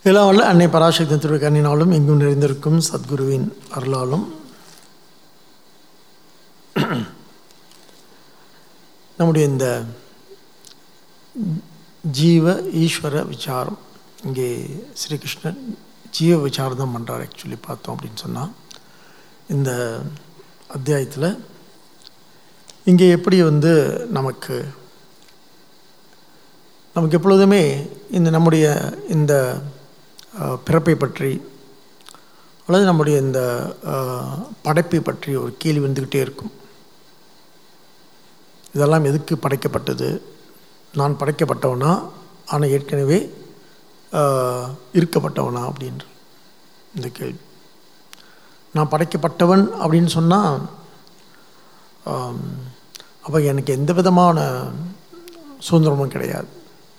எல்லாம் வல்ல அன்னை பராசக்தி திருக்கண்ணினாலும் எங்கும் நிறைந்திருக்கும் சத்குருவின் அருளாலும் நம்முடைய இந்த ஜீவ ஈஸ்வர விசாரம் இங்கே ஸ்ரீகிருஷ்ணன் ஜீவ விசாரம் தான் பண்ணுறார் ஆக்சுவலி பார்த்தோம் அப்படின்னு சொன்னால் இந்த அத்தியாயத்தில் இங்கே எப்படி வந்து நமக்கு நமக்கு எப்பொழுதுமே இந்த நம்முடைய இந்த அஹ், பிறப்பை பற்றி அல்லது நம்முடைய இந்த அஹ், படைப்பை பற்றி ஒரு கேள்வி வந்துக்கிட்டே இருக்கும் இதெல்லாம் எதுக்கு படைக்கப்பட்டது நான் படைக்கப்பட்டவனா ஆனால் ஏற்கனவே ஆஹ், இருக்கப்பட்டவனா அப்படின்ற இந்த கேள்வி நான் படைக்கப்பட்டவன் அப்படின்னு சொன்னால் அப்போ எனக்கு எந்த விதமான சுதந்திரமும் கிடையாது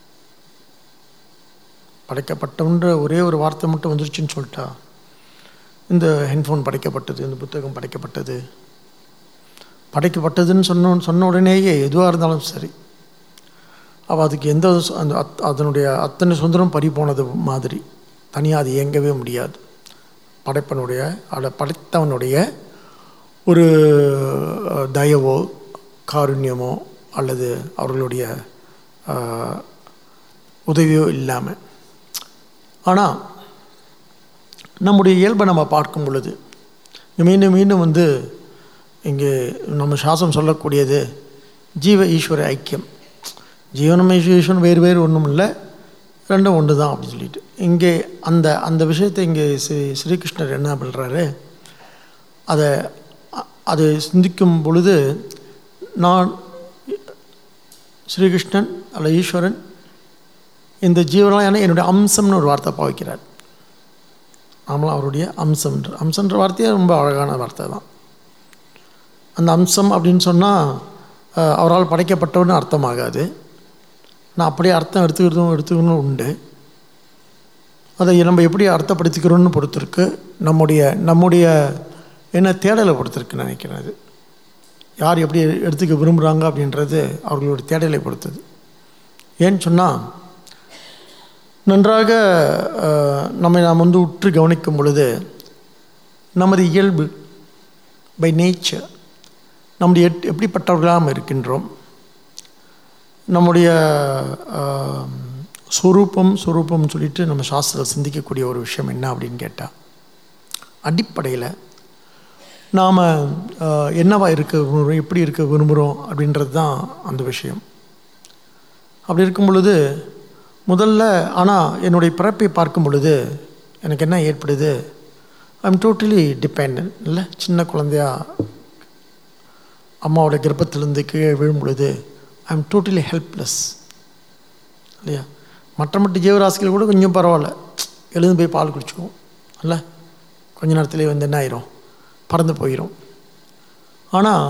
படைக்கப்பட்டவன்ற ஒரே ஒரு வார்த்தை மட்டும் வந்துருச்சுன்னு சொல்லிட்டா இந்த ஹெட்ஃபோன் படைக்கப்பட்டது இந்த புத்தகம் படைக்கப்பட்டது படைக்கப்பட்டதுன்னு சொன்ன சொன்ன உடனேயே எதுவாக இருந்தாலும் சரி அவள் அதுக்கு எந்த சு- அந்த அத் அதனுடைய அத்தனை சுதந்திரம் பறி போனது மாதிரி தனியாக அது இயங்கவே முடியாது படைப்பனுடைய அட படைத்தவனுடைய ஒரு அஹ், தயவோ காருண்யமோ அல்லது அவர்களுடைய அஹ், உதவியோ இல்லாமல் ஆனால் நம்முடைய இயல்பை நம்ம பார்க்கும் பொழுது மீண்டும் மீண்டும் வந்து இங்கே நம்ம சாசம் சொல்லக்கூடியது ஜீவ ஈஸ்வர ஐக்கியம் ஜீவனம் ஈஸ்வரன் வேறு வேறு ஒன்றும் இல்லை ரெண்டும் ஒன்று தான் அப்படின்னு சொல்லிட்டு இங்கே அந்த அந்த விஷயத்தை இங்கே ஸ்ரீ ஸ்ரீகிருஷ்ணர் என்ன பண்ணுறாரு அதை அ- அது சிந்திக்கும் பொழுது நான் ஸ்ரீகிருஷ்ணன் அல்ல ஈஸ்வரன் இந்த ஜீவனான என்னுடைய அம்சம்னு ஒரு வார்த்தை பாவிக்கிறார் நாமளும் அவருடைய அம்சம்ன்ற அம்சன்ற வார்த்தையே ரொம்ப அழகான வார்த்தை தான் அந்த அம்சம் அப்படின்னு சொன்னால் அவரால் படைக்கப்பட்டவன்னு அர்த்தமாகாது நான் அப்படியே அர்த்தம் எடுத்துக்கிறதும் எடுத்துக்கணும் உண்டு அதை நம்ம எப்படி அர்த்தப்படுத்திக்கிறோன்னு பொறுத்திருக்கு நம்முடைய நம்முடைய என்ன தேடலை பொறுத்திருக்கு நினைக்கிறேன் அது யார் எப்படி எடுத்துக்க விரும்புகிறாங்க அப்படின்றது அவர்களுடைய தேடலை பொறுத்தது ஏன்னு சொன்னால் நன்றாக அஹ், நம்மை நாம் வந்து உற்று கவனிக்கும் பொழுது நமது இயல்பு பை நேச்சர் நம்முடைய எட்- எப்படிப்பட்டவர்களாக நாம் இருக்கின்றோம் நம்முடைய ஆஹ், சொரூபம் சொரூபம் சொல்லிட்டு நம்ம சாஸ்திரம் சிந்திக்கக்கூடிய ஒரு விஷயம் என்ன அப்படின்னு கேட்டால் அடிப்படையில் நாம் என்னவா இருக்க விரும்புகிறோம் எப்படி இருக்க விரும்புகிறோம் அப்படின்றது தான் அந்த விஷயம் அப்படி இருக்கும் பொழுது முதல்ல ஆனால் என்னுடைய பிறப்பை பார்க்கும் பொழுது எனக்கு என்ன ஏற்படுது ஐம் டோட்டலி டிபெண்ட் இல்லை சின்ன குழந்தையா அம்மாவோட கர்ப்பத்திலிருந்து கீழே விழும் பொழுது ஐ எம் டோட்டலி ஹெல்ப்லெஸ் இல்லையா மற்ற மற்ற ஜீவராசிகள் கூட கொஞ்சம் பரவாயில்ல எழுந்து போய் பால் குடிச்சுக்குவோம் இல்ல கொஞ்ச நேரத்திலே வந்து என்ன ஆயிரும் பறந்து போயிடும் ஆனால்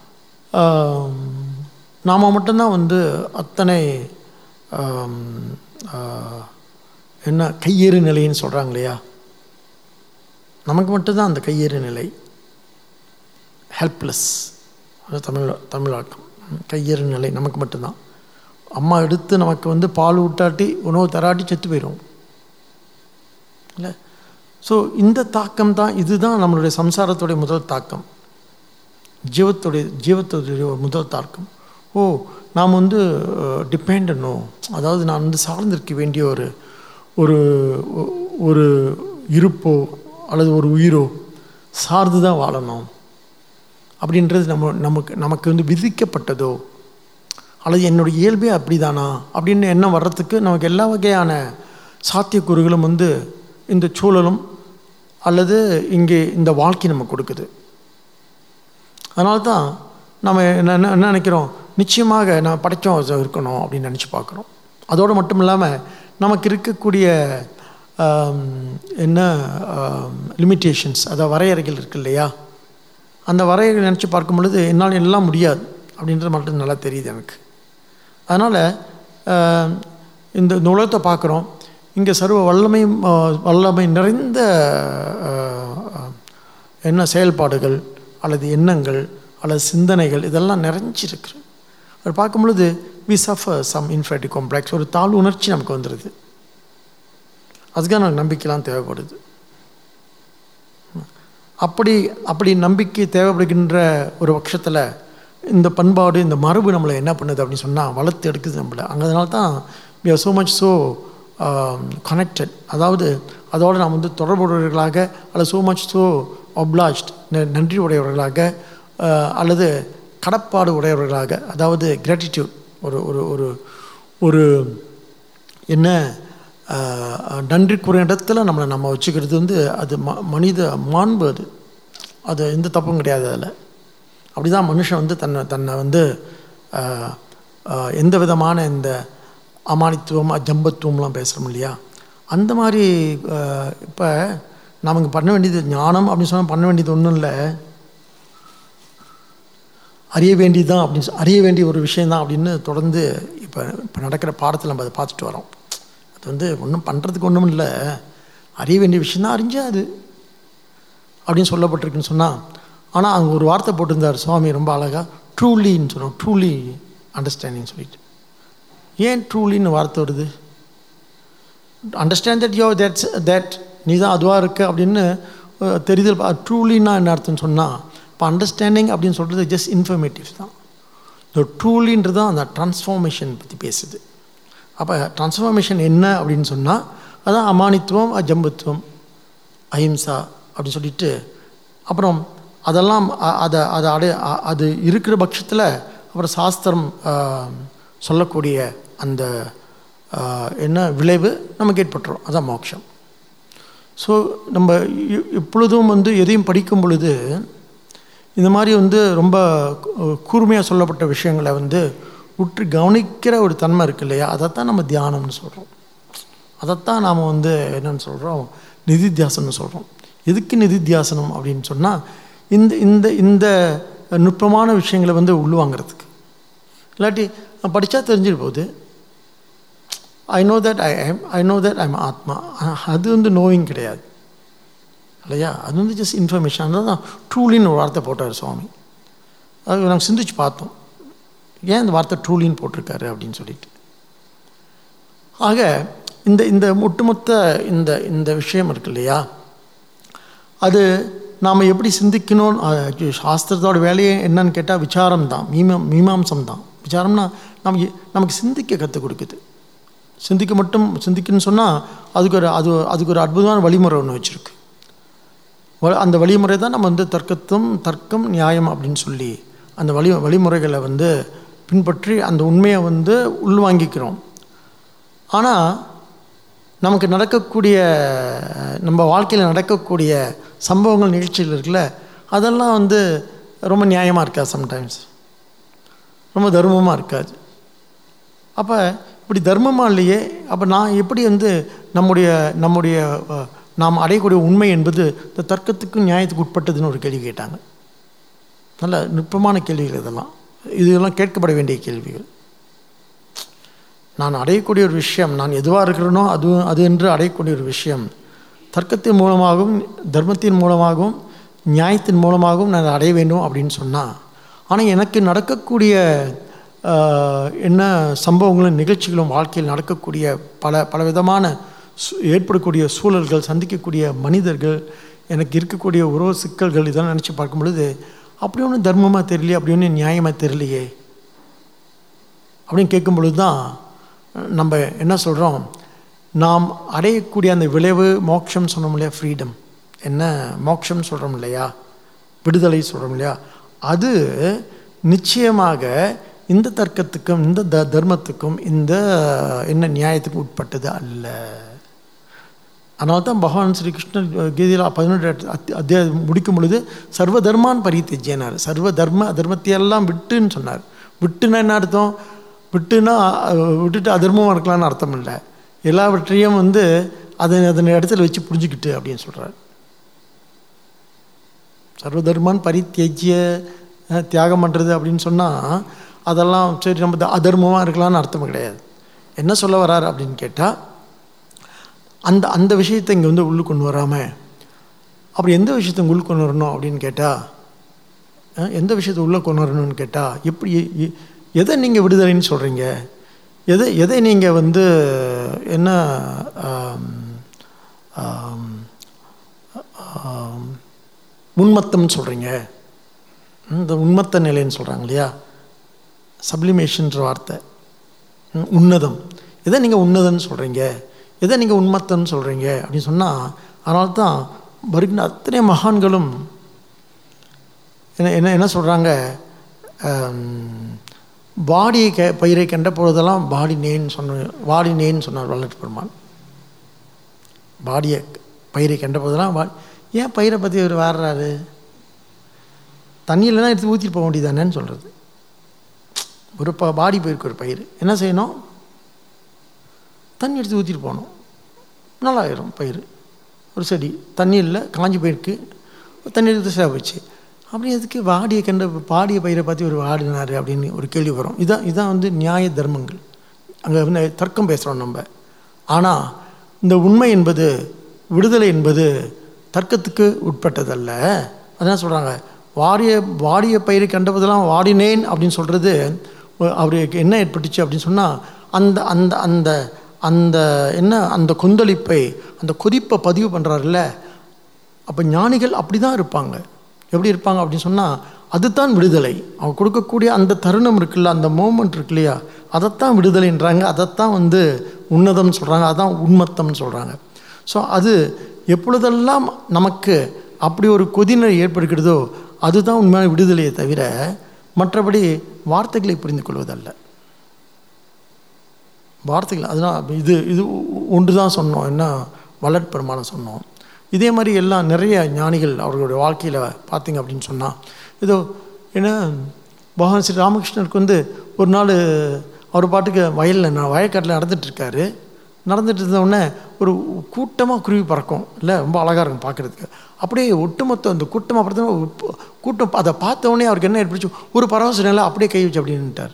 நாம் மட்டும்தான் வந்து அத்தனை ஆம், ஆ, என்ன கையேறு நிலைன்னு சொல்கிறாங்க இல்லையா நமக்கு மட்டும்தான் அந்த கையேறு நிலை ஹெல்ப்லெஸ் அது தமிழ் தமிழாக்கம் கையேறு நிலை நமக்கு மட்டும்தான் அம்மா எடுத்து நமக்கு வந்து பால் ஊட்டாட்டி உணவு தராட்டி செத்து போயிடும் இல்லை ஸோ இந்த தாக்கம் தான் இதுதான் நம்மளுடைய சம்சாரத்துடைய முதல் தாக்கம் ஜீவத்துடைய ஜீவத்துடைய ஒரு முதல் தாக்கம் ஓ நாம் வந்து டிபெண்டனோ அதாவது நான் வந்து சார்ந்திருக்க வேண்டிய ஒரு ஒரு ஒ- ஒரு இருப்போ அல்லது ஒரு உயிரோ சார்ந்து தான் வாழணும் அப்படின்றது நம்ம நமக்கு நமக்கு வந்து விதிக்கப்பட்டதோ அல்லது என்னுடைய இயல்பே அப்படிதானா அப்படின்னு எண்ணம் வர்றதுக்கு நமக்கு எல்லா வகையான சாத்தியக்கூறுகளும் வந்து இந்த சூழலும் அல்லது இங்கே இந்த வாழ்க்கை நமக்கு கொடுக்குது அதனால தான் நம்ம என்ன என்ன என்ன நினைக்கிறோம் நிச்சயமாக நம்ம படைச்சோம் இருக்கணும் அப்படின்னு நினச்சி பார்க்குறோம் அதோடு மட்டும் இல்லாமல் நமக்கு இருக்கக்கூடிய ஆம், என்ன லிமிட்டேஷன்ஸ் அதாவது வரையறைகள் இருக்கு இல்லையா அந்த வரையறை நினச்சி பார்க்கும் பொழுது என்னால் எல்லாம் முடியாது அப்படின்றது மட்டும் நல்லா தெரியுது எனக்கு அதனால் இந்த இந்த உலகத்தை பார்க்குறோம் இங்கே சர்வ வல்லமை ஆஹ், வல்லமை நிறைந்த ஆஹ், ஆஹ், என்ன செயல்பாடுகள் அல்லது எண்ணங்கள் அல்லது சிந்தனைகள் இதெல்லாம் நிறைஞ்சிருக்கு அது பார்க்கும் பொழுது we suffer some inferiority complex ஒரு தாழ்வு உணர்ச்சி நமக்கு வந்துடுது அதுக்காக எனக்கு நம்பிக்கைலாம் தேவைப்படுது அப்படி அப்படி நம்பிக்கை தேவைப்படுகின்ற ஒரு பட்சத்தில் இந்த பண்பாடு இந்த மரபு நம்மளை என்ன பண்ணுது அப்படின்னு சொன்னால் வளர்த்து எடுக்குது நம்மளை அங்கே அதனால தான் we are so much so connected அதாவது அதோடு நாம் வந்து தொடர்புடையவர்களாக அல்லது so much so obliged ந- நன்றி உடையவர்களாக ஆஹ், அல்லது கடப்பாடு உடையவர்களாக அதாவது கிராட்டிடியூட் ஒரு ஒரு ஒரு ஒரு என்ன ஆஹ், நன்றிக்குரிய இடத்துல நம்மளை நம்ம வச்சுக்கிறது வந்து அது ம மனித மாண்பு அது அது எந்த தப்பும் கிடையாது அதில் அப்படி தான் மனுஷன் வந்து தன்னை தன்னை வந்து ஆஹ், ஆஹ், எந்த விதமான இந்த அமானித்துவம் அஜம்பத்துவம்லாம் பேசுகிறோம் இல்லையா அந்த மாதிரி இப்போ நமக்கு பண்ண வேண்டியது ஞானம் அப்படின்னு சொன்னால் பண்ண வேண்டியது ஒன்றும் இல்லை அறிய வேண்டியது தான் அப்படின்னு சொ- அறிய வேண்டிய ஒரு விஷயந்தான் அப்படின்னு தொடர்ந்து இப்போ இப்போ நடக்கிற பாடத்தில் நம்ம அதை பார்த்துட்டு வரோம் அது வந்து ஒன்றும் பண்ணுறதுக்கு ஒன்றும் இல்லை அறிய வேண்டிய விஷயந்தான் அறிஞ்சா அது அப்படின்னு சொல்லப்பட்டிருக்குன்னு சொன்னால் ஆனால் அங்கே ஒரு வார்த்தை போட்டிருந்தார் சுவாமி ரொம்ப அழகாக ட்ரூலின்னு சொன்னோம் ட்ரூலி அண்டர்ஸ்டாண்டிங் சொல்லிட்டு ஏன் ட்ரூலின்னு வார்த்தை வருது understand that you that's that நீ தான் அதுவாக இருக்க அப்படின்னு அஹ், தெரிதல் ட்ரூலின்னா என்ன அர்த்தம்னு சொன்னால் இப்போ அண்டர்ஸ்டாண்டிங் அப்படின்னு சொல்கிறது ஜஸ்ட் இன்ஃபர்மேட்டிவ் தான் இந்த ட்ரூலின்றது தான் அந்த ட்ரான்ஸ்ஃபார்மேஷன் பற்றி பேசுது அப்போ ட்ரான்ஸ்ஃபார்மேஷன் என்ன அப்படின்னு சொன்னால் அதான் அமானித்துவம் அஜம்பத்துவம் அஹிம்சா அப்படின்னு சொல்லிட்டு அப்புறம் அதெல்லாம் அ- அதை அதை அடைய அ- அது இருக்கிற பட்சத்தில் அப்புறம் சாஸ்திரம் ஆ, சொல்லக்கூடிய அந்த ஆ, என்ன விளைவு நமக்கு ஏற்பட்டுரும் அதான் மோட்சம் ஸோ நம்ம இ- எப்பொழுதும் வந்து எதையும் படிக்கும் பொழுது இந்த மாதிரி வந்து ரொம்ப கூர்மையாக சொல்லப்பட்ட விஷயங்களை வந்து உற்று கவனிக்கிற ஒரு தன்மை இருக்கு இல்லையா அதைத்தான் நம்ம தியானம்னு சொல்கிறோம் அதைத்தான் நாம் வந்து என்னன்னு சொல்கிறோம் நிதித்தியாசனம்னு சொல்கிறோம் எதுக்கு நிதித்தியாசனம் அப்படின்னு சொன்னால் இந்த இந்த இந்த நுட்பமான விஷயங்களை வந்து உள்வாங்கிறதுக்கு இல்லாட்டி படித்தா தெரிஞ்சிட்டு போகுது I know that I I'm I know that I'm ஆத்மா அது வந்து நோயிங் கிடையாது இல்லையா அது வந்து ஜஸ்ட் இன்ஃபர்மேஷன் அதனால தான் ட்ரூலின்னு ஒரு வார்த்தை போட்டார் சுவாமி அது நாங்கள் சிந்திச்சு பார்த்தோம் ஏன் இந்த வார்த்தை ட்ரூலின்னு போட்டிருக்காரு அப்படின்னு சொல்லிட்டு ஆக இந்த இந்த ஒட்டுமொத்த இந்த இந்த விஷயம் இருக்கு இல்லையா அது நாம் எப்படி சிந்திக்கணும் அஹ் சாஸ்திரத்தோட வேலையே என்னன்னு கேட்டால் விசாரம் தான் மீமம் மீமாம்சம் தான் விசாரம்னா நமக்கு நமக்கு சிந்திக்க கற்றுக் கொடுக்குது சிந்திக்க மட்டும் சிந்திக்கணும்னு சொன்னால் அதுக்கு ஒரு அது அதுக்கு ஒரு அற்புதமான வழிமுறை ஒன்று வச்சுருக்கு வ- அந்த வழிமுறை தான் நம்ம வந்து தர்க்கத்துவம் தர்க்கம் நியாயம் அப்படின்னு சொல்லி அந்த வழி வழிமுறைகளை வந்து பின்பற்றி அந்த உண்மையை வந்து உள்வாங்கிக்கிறோம் ஆனால் நமக்கு நடக்கக்கூடிய நம்ம வாழ்க்கையில் நடக்கக்கூடிய சம்பவங்கள் நிகழ்ச்சிகள் இருக்குல்ல அதெல்லாம் வந்து ரொம்ப நியாயமாக இருக்காது சம்டைம்ஸ் ரொம்ப தர்மமாக இருக்காது அப்போ இப்படி தர்மமாக இல்லையே அப்போ நான் எப்படி வந்து நம்முடைய நம்முடைய அஹ், நாம் அடையக்கூடிய உண்மை என்பது இந்த தர்க்கத்துக்கும் நியாயத்துக்கு உட்பட்டதுன்னு ஒரு கேள்வி கேட்டாங்க நல்ல நுட்பமான கேள்விகள் இதெல்லாம் இதெல்லாம் கேட்கப்பட வேண்டிய கேள்விகள் நான் அடையக்கூடிய ஒரு விஷயம் நான் எதுவாக இருக்கிறேனோ அது அது என்று அடையக்கூடிய ஒரு விஷயம் தர்க்கத்தின் மூலமாகவும் தர்மத்தின் மூலமாகவும் நியாயத்தின் மூலமாகவும் நான் அடைய வேண்டும் அப்படின்னு சொன்னால் ஆனால் எனக்கு நடக்கக்கூடிய ஆஹ், என்ன சம்பவங்களும் நிகழ்ச்சிகளும் வாழ்க்கையில் நடக்கக்கூடிய பல பல விதமான சு- ஏற்படக்கூடிய சூழல்கள் சந்திக்கக்கூடிய மனிதர்கள் எனக்கு இருக்கக்கூடிய உறவு சிக்கல்கள் இதெல்லாம் நினச்சி பார்க்கும் பொழுது அப்படி ஒன்றும் தர்மமாக தெரியலையே அப்படி ஒன்றும் நியாயமாக தெரியலையே அப்படின்னு கேட்கும் பொழுது தான் நம்ம என்ன சொல்கிறோம் நாம் அடையக்கூடிய அந்த விளைவு மோட்சம் சொன்னோம் இல்லையா ஃப்ரீடம் என்ன மோட்சம்னு சொல்கிறோம் இல்லையா விடுதலை சொல்கிறோம் இல்லையா அது நிச்சயமாக இந்த தர்க்கத்துக்கும் இந்த த தர்மத்துக்கும் இந்த என்ன நியாயத்துக்கும் உட்பட்டது அல்ல அதனால தான் பகவான் ஸ்ரீ கிருஷ்ணர் கீதையில் பதினெட்டு அத்தி அத்தியாயம் முடிக்கும் பொழுது சர்வ தர்மான் பரித்தெஜ்ஜினார் சர்வ தர்ம அதர்மத்தையெல்லாம் விட்டுன்னு சொன்னார் விட்டுன்னா என்ன அர்த்தம் விட்டுனா அஹ், விட்டுட்டு அதர்மமாக இருக்கலாம்னு அர்த்தம் இல்லை எல்லாவற்றையும் வந்து அதை அதன் இடத்துல வச்சு புரிஞ்சுக்கிட்டு அப்படின்னு சொல்கிறார் சர்வதர்மான் பரித்தியஜ்ய அஹ், தியாகம் பண்ணுறது அப்படின்னு சொன்னால் அதெல்லாம் சரி நம்ம த- அதர்மமாக இருக்கலாம்னு அர்த்தம் கிடையாது என்ன சொல்ல வரார் அப்படின்னு கேட்டால் அந்த அந்த விஷயத்தை இங்கே வந்து உள்ளு கொண்டு வராமல் அப்படி எந்த விஷயத்தை உள்ள கொண்டு வரணும் அப்படின்னு கேட்டால் எந்த விஷயத்தை உள்ளே கொண்டு வரணும்னு கேட்டால் எப்படி எ- எ- எதை நீங்கள் விடுதலைன்னு சொல்கிறீங்க எதை எதை நீங்கள் வந்து என்ன ஆம், ஆம், ஆம், உன்மத்தம்னு சொல்கிறீங்க இந்த உன்மத்த நிலைன்னு சொல்கிறாங்க இல்லையா சப்ளிமேஷன்ற வார்த்தை ம், உன்னதம் எதை நீங்கள் உன்னதம்னு சொல்கிறீங்க எதை நீங்கள் உன்மத்தம்னு சொல்கிறீங்க அப்படின்னு சொன்னால் அதனால தான் வருகின்ற அத்தனை மகான்களும் என்ன என்ன என்ன சொல்கிறாங்க பாடியை க பயிரை கண்ட பொழுதெல்லாம் பாடி நேன்னு சொன்ன வாடி நேன்னு சொன்னார் வல்லட்டு பெருமான் பாடியை பயிரை கண்ட போதெல்லாம் வா ஏன் பயிரை பற்றி அவர் வாடுறாரு தண்ணியிலலாம் எடுத்து ஊற்றிட்டு போக வேண்டியதானேன்னு சொல்கிறது ஒரு ப பாடி போயிருக்கு ஒரு பயிர் என்ன செய்யணும் தண்ணி எடுத்து ஊற்றிட்டு போகணும் நல்லாயிரும் பயிர் ஒரு செடி தண்ணி இல்லை காஞ்சி போயிருக்கு தண்ணி எடுத்து சேவை போச்சு அப்படி எதுக்கு வாடியை கண்ட பாடிய பயிரை பற்றி ஒரு வாடினார் அப்படின்னு ஒரு கேள்வி வரும் இதான் இதான் வந்து நியாய தர்மங்கள் அங்கே வந்து தர்க்கம் பேசுகிறோம் நம்ம ஆனால் இந்த உண்மை என்பது விடுதலை என்பது தர்க்கத்துக்கு உட்பட்டதல்ல அதான் சொல்கிறாங்க வாடிய வாடிய பயிரை கண்டபோதெல்லாம் வாடினேன் அப்படின்னு சொல்கிறது அவருக்கு என்ன ஏற்பட்டுச்சு அப்படின்னு சொன்னால் அந்த அந்த அந்த அந்த என்ன அந்த கொந்தளிப்பை அந்த கொதிப்பை பதிவு பண்ணுறாருல்ல அப்போ ஞானிகள் அப்படி தான் இருப்பாங்க எப்படி இருப்பாங்க அப்படின்னு சொன்னால் அதுதான் விடுதலை அவங்க கொடுக்கக்கூடிய அந்த தருணம் இருக்குல்ல அந்த மோமெண்ட் இருக்கு இல்லையா அதைத்தான் விடுதலைன்றாங்க அதைத்தான் வந்து உன்னதம்னு சொல்கிறாங்க அதான் உண்மத்தம்னு சொல்கிறாங்க ஸோ அது எப்பொழுதெல்லாம் நமக்கு அப்படி ஒரு கொதிநிலை ஏற்படுகிறதோ அதுதான் உண்மையான விடுதலையை தவிர மற்றபடி வார்த்தைகளை புரிந்து கொள்வதல்ல வார்த்தைகள் அதனால் இது இது ஒன்று தான் சொன்னோம் என்ன வளர்ப்பெருமானம் சொன்னோம் இதே மாதிரி எல்லாம் நிறைய ஞானிகள் அவர்களுடைய வாழ்க்கையில் பார்த்தீங்க அப்படின்னு சொன்னால் இதோ ஏன்னா பகவான் ஸ்ரீ ராமகிருஷ்ணருக்கு வந்து ஒரு நாள் அவர் பாட்டுக்கு வயலில் நான் வயக்காட்டில் நடந்துட்டுருக்காரு நடந்துட்டு இருந்தவுடனே ஒரு கூட்டமாக குருவி பறக்கும் இல்லை ரொம்ப அழகாக இருக்கும் பார்க்குறதுக்கு அப்படியே ஒட்டுமொத்த அந்த கூட்டமாக பார்த்தோன்னா கூட்டம் அதை பார்த்த உடனே அவருக்கு என்ன ஏற்படுச்சு ஒரு பரவச நிலை அப்படியே கை வச்சு அப்படின்ட்டார்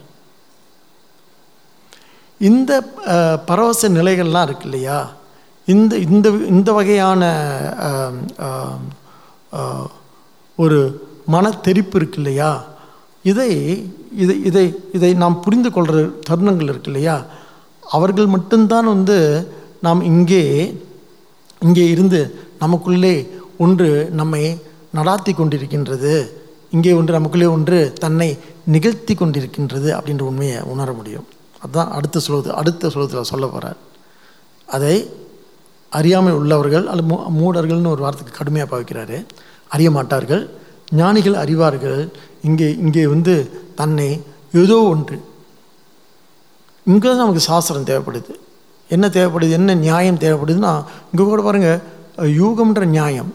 இந்த அஹ், பரவச நிலைகள்லாம் இருக்கு இல்லையா இந்த இந்த இந்த வகையான அஹ், அஹ், அஹ், ஒரு மனத்தெரிப்பு இருக்கு இல்லையா இதை இதை இதை இதை நாம் புரிந்து கொள்கிற தருணங்கள் இருக்கு இல்லையா அவர்கள் மட்டும்தான் வந்து நாம் இங்கே இங்கே இருந்து நமக்குள்ளே ஒன்று நம்மை நடாத்தி கொண்டிருக்கின்றது இங்கே ஒன்று நமக்குள்ளே ஒன்று தன்னை நிகழ்த்தி கொண்டிருக்கின்றது அப்படின்ற உண்மையை உணர முடியும் அதுதான் அடுத்த சொல்வது அடுத்த சொல்வத்தில் சொல்ல போகிறார் அதை அறியாமல் உள்ளவர்கள் அல்லது மூ மூடர்கள்னு ஒரு வார்த்தைக்கு கடுமையாக பாவிக்கிறாரு அறிய மாட்டார்கள் ஞானிகள் அறிவார்கள் இங்கே இங்கே வந்து தன்னை ஏதோ ஒன்று இங்கே தான் நமக்கு சாஸ்திரம் தேவைப்படுது என்ன தேவைப்படுது என்ன நியாயம் தேவைப்படுதுன்னா இங்கே கூட பாருங்கள் யூகம்ன்ற நியாயம்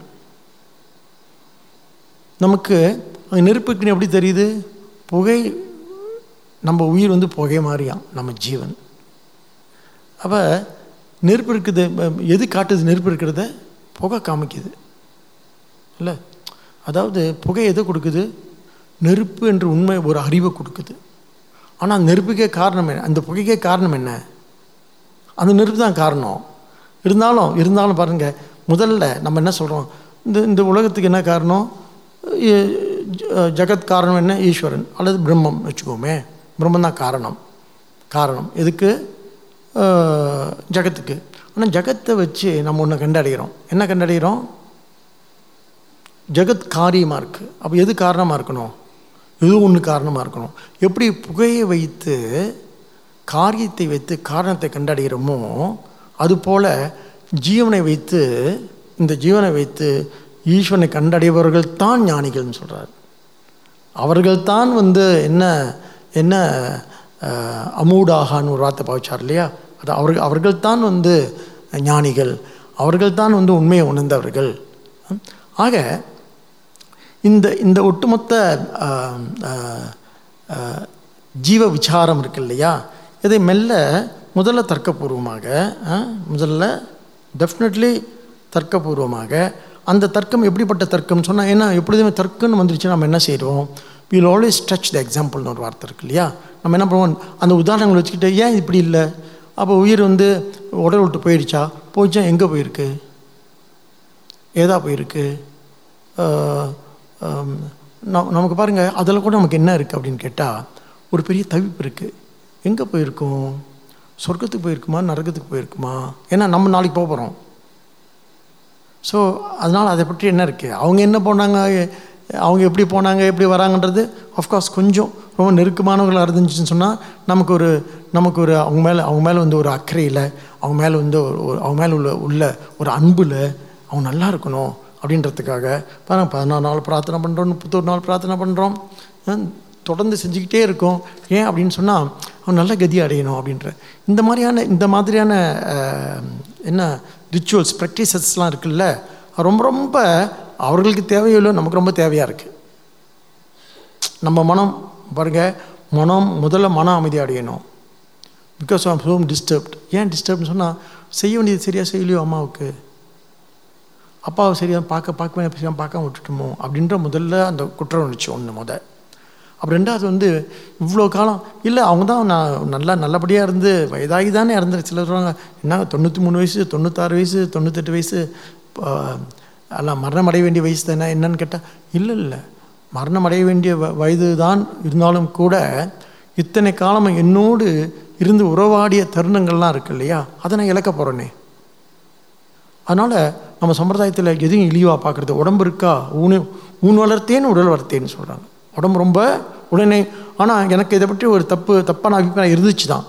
நமக்கு அங்கே நெருப்புக்குன்னு எப்படி தெரியுது புகை நம்ம உயிர் வந்து புகை மாதிரியாம் நம்ம ஜீவன் அப்போ நெருப்பு இருக்குது அஹ், எது காட்டுது நெருப்பு இருக்கிறத புகை காமிக்குது இல்லை அதாவது புகை எதை கொடுக்குது நெருப்பு என்ற உண்மை ஒரு அறிவை கொடுக்குது ஆனால் நெருப்புக்கே காரணம் என்ன அந்த புகைக்கே காரணம் என்ன அந்த நெருப்பு தான் காரணம் இருந்தாலும் இருந்தாலும் பாருங்கள் முதல்ல நம்ம என்ன சொல்கிறோம் இந்த இந்த உலகத்துக்கு என்ன காரணம் இ- ஜ- ஜகத் காரணம் என்ன ஈஸ்வரன் அல்லது பிரம்மம் வச்சுக்கோமே பிரம்மம் தான் காரணம் காரணம் எதுக்கு அஹ், ஜகத்துக்கு ஆனால் ஜகத்தை வச்சு நம்ம ஒன்று கண்டடைகிறோம் என்ன கண்டடைகிறோம் ஜெகத் காரியமாக இருக்குது அப்போ எது காரணமாக இருக்கணும் எது ஒன்று காரணமாக இருக்கணும் எப்படி புகையை வைத்து காரியத்தை வைத்து காரணத்தை கண்டடைகிறோமோ அதுபோல் ஜீவனை வைத்து இந்த ஜீவனை வைத்து ஈஸ்வரனை கண்டடைபவர்கள் தான் ஞானிகள்னு சொல்கிறார் அவர்கள்தான் வந்து என்ன என்ன அஹ், அமூடாகான்னு ஒரு வார்த்தை பாவிச்சார் இல்லையா அது அவர்கள் அவர்கள்தான் வந்து ஞானிகள் அவர்கள்தான் வந்து உண்மையை உணர்ந்தவர்கள் ஆக இந்த இந்த ஒட்டுமொத்த ஆஹ், ஆஹ், ஆஹ், ஜீவ விசாரம் இருக்கு இல்லையா இதை மெல்ல முதல்ல தர்க்கபூர்வமாக ஆஹ், முதல்ல டெஃபினெட்லி தர்க்கபூர்வமாக அந்த தர்க்கம் எப்படிப்பட்ட தர்க்கம்னு சொன்னால் ஏன்னா எப்பொழுதுமே தர்க்கம்னு வந்துருச்சு நம்ம என்ன செய்கிறோம் வில் ஆல்வேஸ் டச் த எக்ஸாம்பிள்னு ஒரு வார்த்தை இருக்கு இல்லையா நம்ம என்ன பண்ணுவோம் அந்த உதாரணங்களை வச்சுக்கிட்டு ஏன் இப்படி இல்லை அப்போ உயிர் வந்து உடல் விட்டு போயிடுச்சா போயிடுச்சா எங்கே போயிருக்கு ஏதா போயிருக்கு ஆஹ், ஆம், நம் நமக்கு பாருங்கள் அதில் கூட நமக்கு என்ன இருக்குது அப்படின்னு கேட்டால் ஒரு பெரிய தவிப்பு இருக்குது எங்கே போயிருக்கும் சொர்க்கத்துக்கு போயிருக்குமா நரகத்துக்கு போயிருக்குமா ஏன்னா நம்ம நாளைக்கு போக போகிறோம் ஸோ அதனால் அதை பற்றி என்ன இருக்குது அவங்க என்ன போனாங்க அவங்க எப்படி போனாங்க எப்படி வராங்கன்றது ஆஃப்கோர்ஸ் கொஞ்சம் ரொம்ப நெருக்கமானவர்களாக இருந்துச்சுன்னு சொன்னால் நமக்கு ஒரு நமக்கு ஒரு அவங்க மேலே அவங்க மேலே வந்து ஒரு அக்கறையில் அவங்க மேலே வந்து ஒரு ஒரு- அவங்க மேலே உள்ள உள்ள ஒரு அன்பில் அவங்க நல்லா இருக்கணும் அப்படின்றதுக்காக பாருங்க பதினாறு நாள் பிரார்த்தனை பண்ணுறோம் முப்பத்தொரு நாள் பிரார்த்தனை பண்ணுறோம் தொடர்ந்து செஞ்சுக்கிட்டே இருக்கோம் ஏன் அப்படின்னு சொன்னால் அவன் நல்ல கதி அடையணும் அப்படின்ற இந்த மாதிரியான இந்த மாதிரியான அஹ், என்ன ரிச்சுவல்ஸ் ப்ராக்டிசஸ்லாம் இருக்குல்ல அது ரொம்ப ரொம்ப அவர்களுக்கு தேவையில்லை நமக்கு ரொம்ப தேவையாக இருக்குது நம்ம மனம் பாருங்க மனம் முதல்ல மன அமைதி அடையணும் பிகாஸ் ஆஃப் ஹோம் டிஸ்டர்ப்ட் ஏன் டிஸ்டர்ப்னு சொன்னால் செய்ய வேண்டியது சரியாக செய்யலையோ அம்மாவுக்கு அப்பாவை சரியாக பார்க்க பார்க்க வேண்டிய சரியாக பார்க்காம விட்டுட்டோமோ அப்படின்ற முதல்ல அந்த குற்ற உணர்ச்சி ஒன்று முத அப்புறம் ரெண்டாவது வந்து இவ்வளோ காலம் இல்லை அவங்க தான் நான் நல்லா நல்லபடியாக இருந்து வயதாகி தானே இறந்து சிலர் சொல்கிறாங்க என்ன தொண்ணூற்றி மூணு வயசு தொண்ணூத்தாறு வயசு தொண்ணூத்தெட்டு வயசு ஆஹ், எல்லாம் மரணம் அடைய வேண்டிய வயசு தானே என்னன்னு கேட்டால் இல்லை இல்லை மரணம் அடைய வேண்டிய வ- வயது தான் இருந்தாலும் கூட இத்தனை காலம் என்னோடு இருந்து உறவாடிய தருணங்கள்லாம் இருக்கு இல்லையா அதை நான் இழக்க போகிறேனே அதனால் நம்ம சம்பிரதாயத்தில் எதையும் இழிவாக பார்க்குறது உடம்பு இருக்கா ஊனு ஊன் வளர்த்தேன் உடல் வளர்த்தேன்னு சொல்கிறாங்க உடம்பு ரொம்ப உடனே ஆனால் எனக்கு இதை பற்றி ஒரு தப்பு தப்பான அபிப்பிராயம் இருந்துச்சு தான்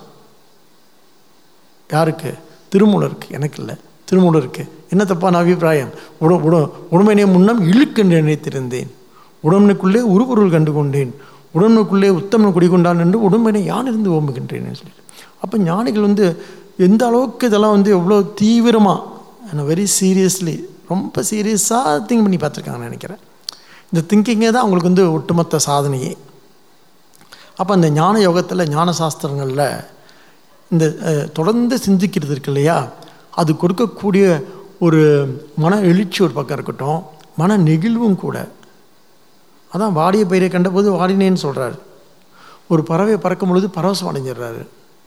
யாருக்கு திருமூலருக்கு எனக்கு இல்லை திருமூலருக்கு என்ன தப்பான அபிப்பிராயம் உட உட உடம்பினை முன்னம் இழுக்கென்று நினைத்திருந்தேன் உடம்புக்குள்ளே உருபொருள் கண்டு கொண்டேன் உடம்புக்குள்ளே உத்தமன் குடிகொண்டான் என்று உடம்பினை யான் இருந்து ஓம்புகின்றேன்னு சொல்லிட்டு அப்போ ஞானிகள் வந்து எந்த அளவுக்கு இதெல்லாம் வந்து எவ்வளோ தீவிரமாக வெரி சீரியஸ்லி ரொம்ப சீரியஸாக திங்க் பண்ணி பார்த்துருக்காங்கன்னு நினைக்கிறேன் இந்த திங்கிங்கே தான் அவங்களுக்கு வந்து ஒட்டுமொத்த சாதனையே அப்போ அந்த ஞான யோகத்தில் ஞான சாஸ்திரங்களில் இந்த அஹ், தொடர்ந்து சிந்திக்கிறது இருக்கு இல்லையா அது கொடுக்கக்கூடிய ஒரு மன எழுச்சி ஒரு பக்கம் இருக்கட்டும் மன நெகிழ்வும் கூட அதான் வாடிய பயிரை கண்டபோது வாடினேன்னு சொல்கிறாரு ஒரு பறவை பறக்கும் பொழுது பரவசம் அடைஞ்சிடுறாரு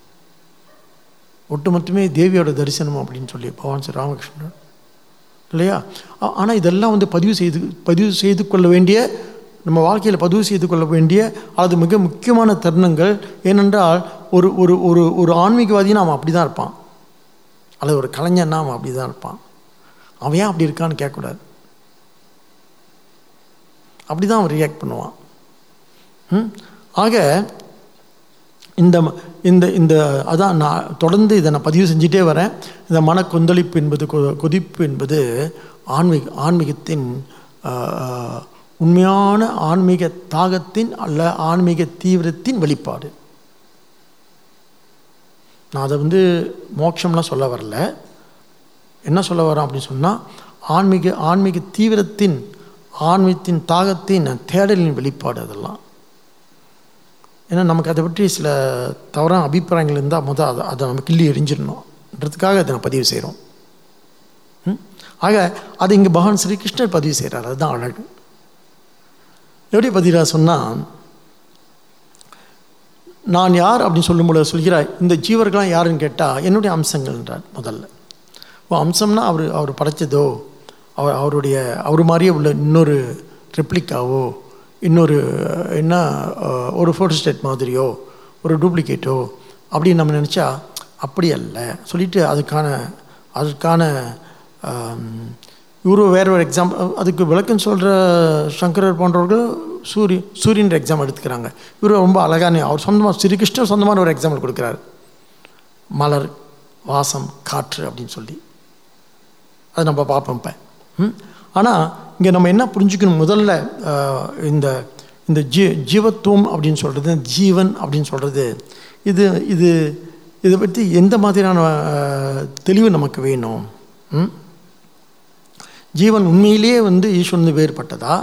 ஒட்டுமொத்தமே தேவியோட தரிசனம் அப்படின்னு சொல்லி பகவான் ஸ்ரீ ராமகிருஷ்ணன் இல்லையா ஆனால் இதெல்லாம் வந்து பதிவு செய்து பதிவு செய்து கொள்ள வேண்டிய நம்ம வாழ்க்கையில் பதிவு செய்து கொள்ள வேண்டிய அது மிக முக்கியமான தருணங்கள் ஏனென்றால் ஒரு ஒரு ஒரு ஒரு ஆன்மீகவாதினா அவன் அப்படி தான் இருப்பான் அல்லது ஒரு கலைஞன்னா அவன் அப்படி தான் இருப்பான் அவன் ஏன் அப்படி இருக்கான்னு கேட்கக்கூடாது அப்படி தான் அவன் ரியாக்ட் பண்ணுவான் ம்? ஆக இந்த ம- இந்த இந்த அதான் நான் தொடர்ந்து இதை நான் பதிவு செஞ்சுட்டே வரேன் இந்த மன கொந்தளிப்பு என்பது கொ- கொதிப்பு என்பது ஆன்மீக ஆன்மீகத்தின் ஆஹ், உண்மையான ஆன்மீக தாகத்தின் அல்ல ஆன்மீக தீவிரத்தின் வெளிப்பாடு நான் அதை வந்து மோட்சம்லாம் சொல்ல வரல என்ன சொல்ல வரேன் அப்படின்னு சொன்னால் ஆன்மீக ஆன்மீக தீவிரத்தின் ஆன்மீகத்தின் தாகத்தின் தேடலின் வெளிப்பாடு அதெல்லாம் ஏன்னா நமக்கு அதை பற்றி சில தவறான அபிப்பிராயங்கள் இருந்தால் முதல் அதை அதை நம்ம கிள்ளி எரிஞ்சிடணுன்றதுக்காக அதை நம்ம பதிவு செய்கிறோம் ம்? ஆக அது இங்கே பகவான் ஸ்ரீகிருஷ்ணர் பதிவு செய்கிறார் அதுதான் அழகு எப்படி பதிவாக சொன்னால் நான் யார் அப்படின்னு சொல்லும்போது சொல்கிறார் இந்த ஜீவர்கள்லாம் யாருன்னு கேட்டால் என்னுடைய அம்சங்கள்ன்றார் முதல்ல ஓ அம்சம்னா அவர் அவர் படைச்சதோ அவர் அவருடைய அவர் மாதிரியே உள்ள இன்னொரு ரெப்ளிக்காவோ இன்னொரு என்ன அஹ், ஒரு ஃபோட்டோஸ்டேட் மாதிரியோ ஒரு டூப்ளிகேட்டோ அப்படின்னு நம்ம நினச்சா அப்படி அல்ல சொல்லிட்டு அதுக்கான அதுக்கான இவரு வேற ஒரு எக்ஸாம் அதுக்கு விளக்கம் சொல்கிற சங்கரர் போன்றவர்கள் சூரிய சூரியன் எக்ஸாம் எடுத்துக்கிறாங்க இவர் ரொம்ப அழகான அவர் சொந்தமாக ஸ்ரீகிருஷ்ணர் சொந்தமான ஒரு எக்ஸாம்பிள் கொடுக்குறாரு மலர் வாசம் காற்று அப்படின்னு சொல்லி அதை நம்ம பார்ப்போம் இப்போ ம் ஆனால் இங்கே நம்ம என்ன புரிஞ்சுக்கணும் முதல்ல ஆஹ், இந்த இந்த ஜீ ஜீவத்துவம் அப்படின்னு சொல்கிறது ஜீவன் அப்படின்னு சொல்கிறது இது இது இதை பற்றி எந்த மாதிரியான ஆஹ், தெளிவு நமக்கு வேணும் ம்? ஜீவன் உண்மையிலேயே வந்து ஈஸ்வரன் வேறுபட்டதா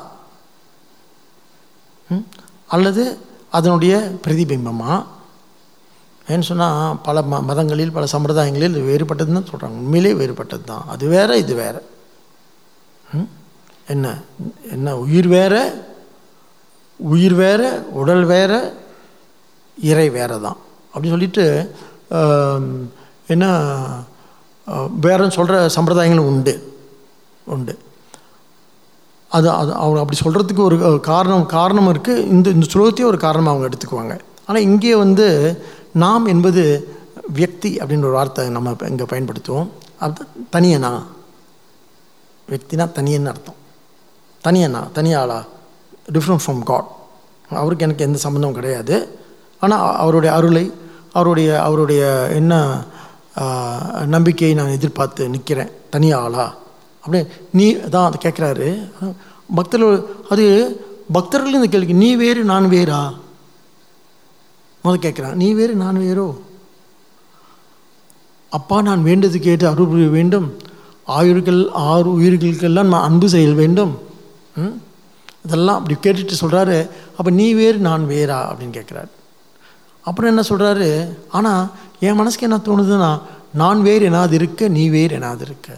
ம்? அல்லது அதனுடைய பிரதிபிம்பமா ஏன்னு சொன்னால் பல ம மதங்களில் பல சம்பிரதாயங்களில் இது வேறுபட்டதுன்னு தான் சொல்கிறாங்க உண்மையிலே வேறுபட்டது தான் அது வேற இது வேற ம்? என்ன என்ன உயிர் வேற உயிர் வேற உடல் வேற இறை வேற தான் அப்படின்னு சொல்லிட்டு ஆம், என்ன ஆ, வேறன்னு சொல்கிற சம்பிரதாயங்களும் உண்டு உண்டு அது அது அவங்க அப்படி சொல்கிறதுக்கு ஒரு அஹ், காரணம் காரணம் இருக்குது இந்த இந்த ஸ்லோகத்தையே ஒரு காரணமாக அவங்க எடுத்துக்குவாங்க ஆனால் இங்கே வந்து நாம் என்பது வியக்தி அப்படின்ற ஒரு வார்த்தை நம்ம இங்கே பயன்படுத்துவோம் அது தனியனா வியக்தினா தனியன்னு அர்த்தம் தனியண்ணா தனியாளா டிஃப்ரெண்ட் ஃப்ரம் காட் அவருக்கு எனக்கு எந்த சம்மந்தமும் கிடையாது ஆனால் அவருடைய அருளை அவருடைய அவருடைய என்ன ஆஹ், நம்பிக்கையை நான் எதிர்பார்த்து நிற்கிறேன் தனியாளா அப்படியே நீ தான் அதை கேட்குறாரு பக்தர்கள் அது பக்தர்கள் இந்த கேள்விக்கு நீ வேறு நான் வேறா முதல் கேட்குறான் நீ வேறு நான் வேறோ அப்பா நான் வேண்டது கேட்டு அருள் புரிய வேண்டும் ஆயுர்கள் ஆறு உயிர்களுக்கெல்லாம் நான் அன்பு செய்ய வேண்டும் ம்? இதெல்லாம் அப்படி கேட்டுட்டு சொல்கிறாரு அப்போ நீ வேறு நான் வேறா அப்படின்னு கேட்குறாரு அப்புறம் என்ன சொல்கிறாரு ஆனால் என் மனசுக்கு என்ன தோணுதுன்னா நான் வேறு என்னாது இருக்க நீ வேறு என்னாது இருக்க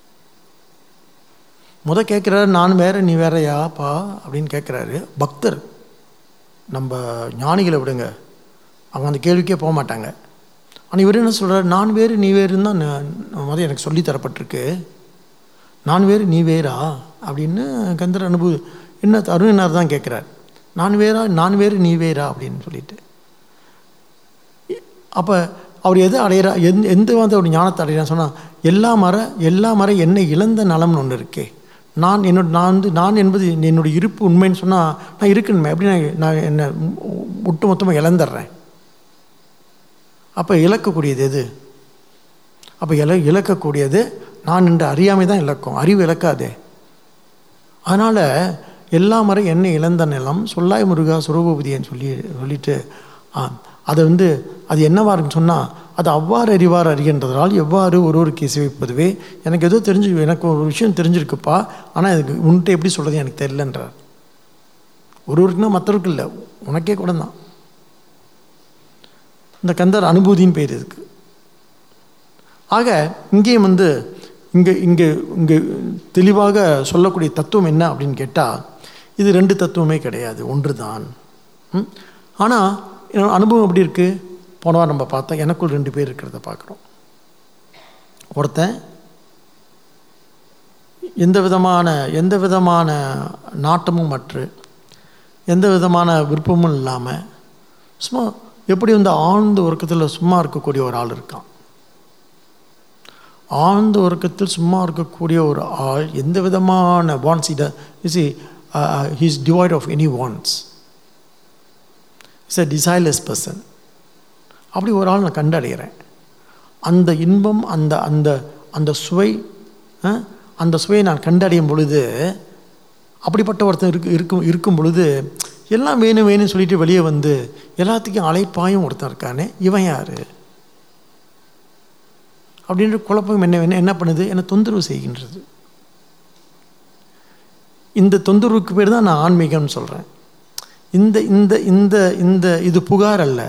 முத கேட்குறாரு நான் வேற நீ வேறயாப்பா அப்படின்னு கேட்குறாரு பக்தர் நம்ம ஞானிகளை விடுங்க அவங்க அந்த கேள்விக்கே போக மாட்டாங்க ஆனால் இவர் என்ன சொல்கிறார் நான் வேறு நீ வேறுன்னு தான் நான் முத எனக்கு சொல்லி தரப்பட்டிருக்கு நான் வேறு நீ வேறா அப்படின்னு கந்தர் அனுபவ என்ன அருணனார் தான் கேட்குறார் நான் வேறா நான் வேறு நீ வேறா அப்படின்னு சொல்லிட்டு அப்போ அவர் எது அடையிறா எந்த எந்த வந்து ஒரு ஞானத்தை அடையிறான்னு சொன்னால் எல்லா மர எல்லா மர என்னை இழந்த நலம்னு ஒன்று இருக்கே நான் என்னோட நான் வந்து நான் என்பது என்னுடைய இருப்பு உண்மைன்னு சொன்னால் நான் இருக்கணுமே எப்படி நான் நான் என்னை ஒட்டு மொத்தமாக இழந்துடுறேன் அப்போ இழக்கக்கூடியது எது அப்போ இல இழக்கக்கூடியது நான் என்று அறியாமை தான் இழக்கும் அறிவு இழக்காதே அதனால் எல்லா மறை என்னை இழந்த நிலம் சொல்லாய் முருகா சுரபூபதியன்னு சொல்லி சொல்லிட்டு ஆ, அதை வந்து அது என்னவா இருக்குன்னு சொன்னால் அது அவ்வாறு அறிவார் அறிகின்றதால் எவ்வாறு ஒருவருக்கு இசைவிப்பதுவே எனக்கு ஏதோ தெரிஞ்சு எனக்கு ஒரு விஷயம் தெரிஞ்சிருக்குப்பா ஆனால் இதுக்கு உன்கிட்ட எப்படி சொல்கிறது எனக்கு தெரியலன்றார் ஒருவருக்குன்னா மற்றவருக்கு இல்லை உனக்கே கூட தான் இந்த கந்தர் அனுபூதின்னு பேர் இதுக்கு ஆக இங்கேயும் வந்து இங்கே இங்கே இங்கே தெளிவாக சொல்லக்கூடிய தத்துவம் என்ன அப்படின்னு கேட்டால் இது ரெண்டு தத்துவமே கிடையாது ஒன்று தான் ஆனால் என்னோட அனுபவம் எப்படி இருக்குது போன வாரம் நம்ம பார்த்தா எனக்குள் ரெண்டு பேர் இருக்கிறத பார்க்குறோம் ஒருத்தன் எந்த விதமான எந்த விதமான நாட்டமும் மற்று எந்த விதமான விருப்பமும் இல்லாமல் சும்மா எப்படி வந்து ஆழ்ந்த உறக்கத்தில் சும்மா இருக்கக்கூடிய ஒரு ஆள் இருக்கான் ஆழ்ந்த உறக்கத்தில் சும்மா இருக்கக்கூடிய ஒரு ஆள் எந்த விதமான wants it is he's devoid of any wants it's a desireless person அப்படி ஒரு ஆள் நான் கண்டடைகிறேன் அந்த இன்பம் அந்த அந்த அந்த சுவை அஹ், அந்த சுவையை நான் கண்டடையும் பொழுது அப்படிப்பட்ட ஒருத்தன் இருக்கு இருக்கும் இருக்கும் பொழுது எல்லாம் வேணும் வேணும்னு சொல்லிட்டு வெளியே வந்து எல்லாத்துக்கும் அழைப்பாயும் ஒருத்தன் இருக்கானே இவன் யார் அப்படின்ற குழப்பம் என்ன என்ன என்ன பண்ணுது என்னை தொந்தரவு செய்கின்றது இந்த தொந்தரவுக்கு பேர் தான் நான் ஆன்மீகம்னு சொல்கிறேன் இந்த இந்த இந்த இந்த இது புகார் அல்ல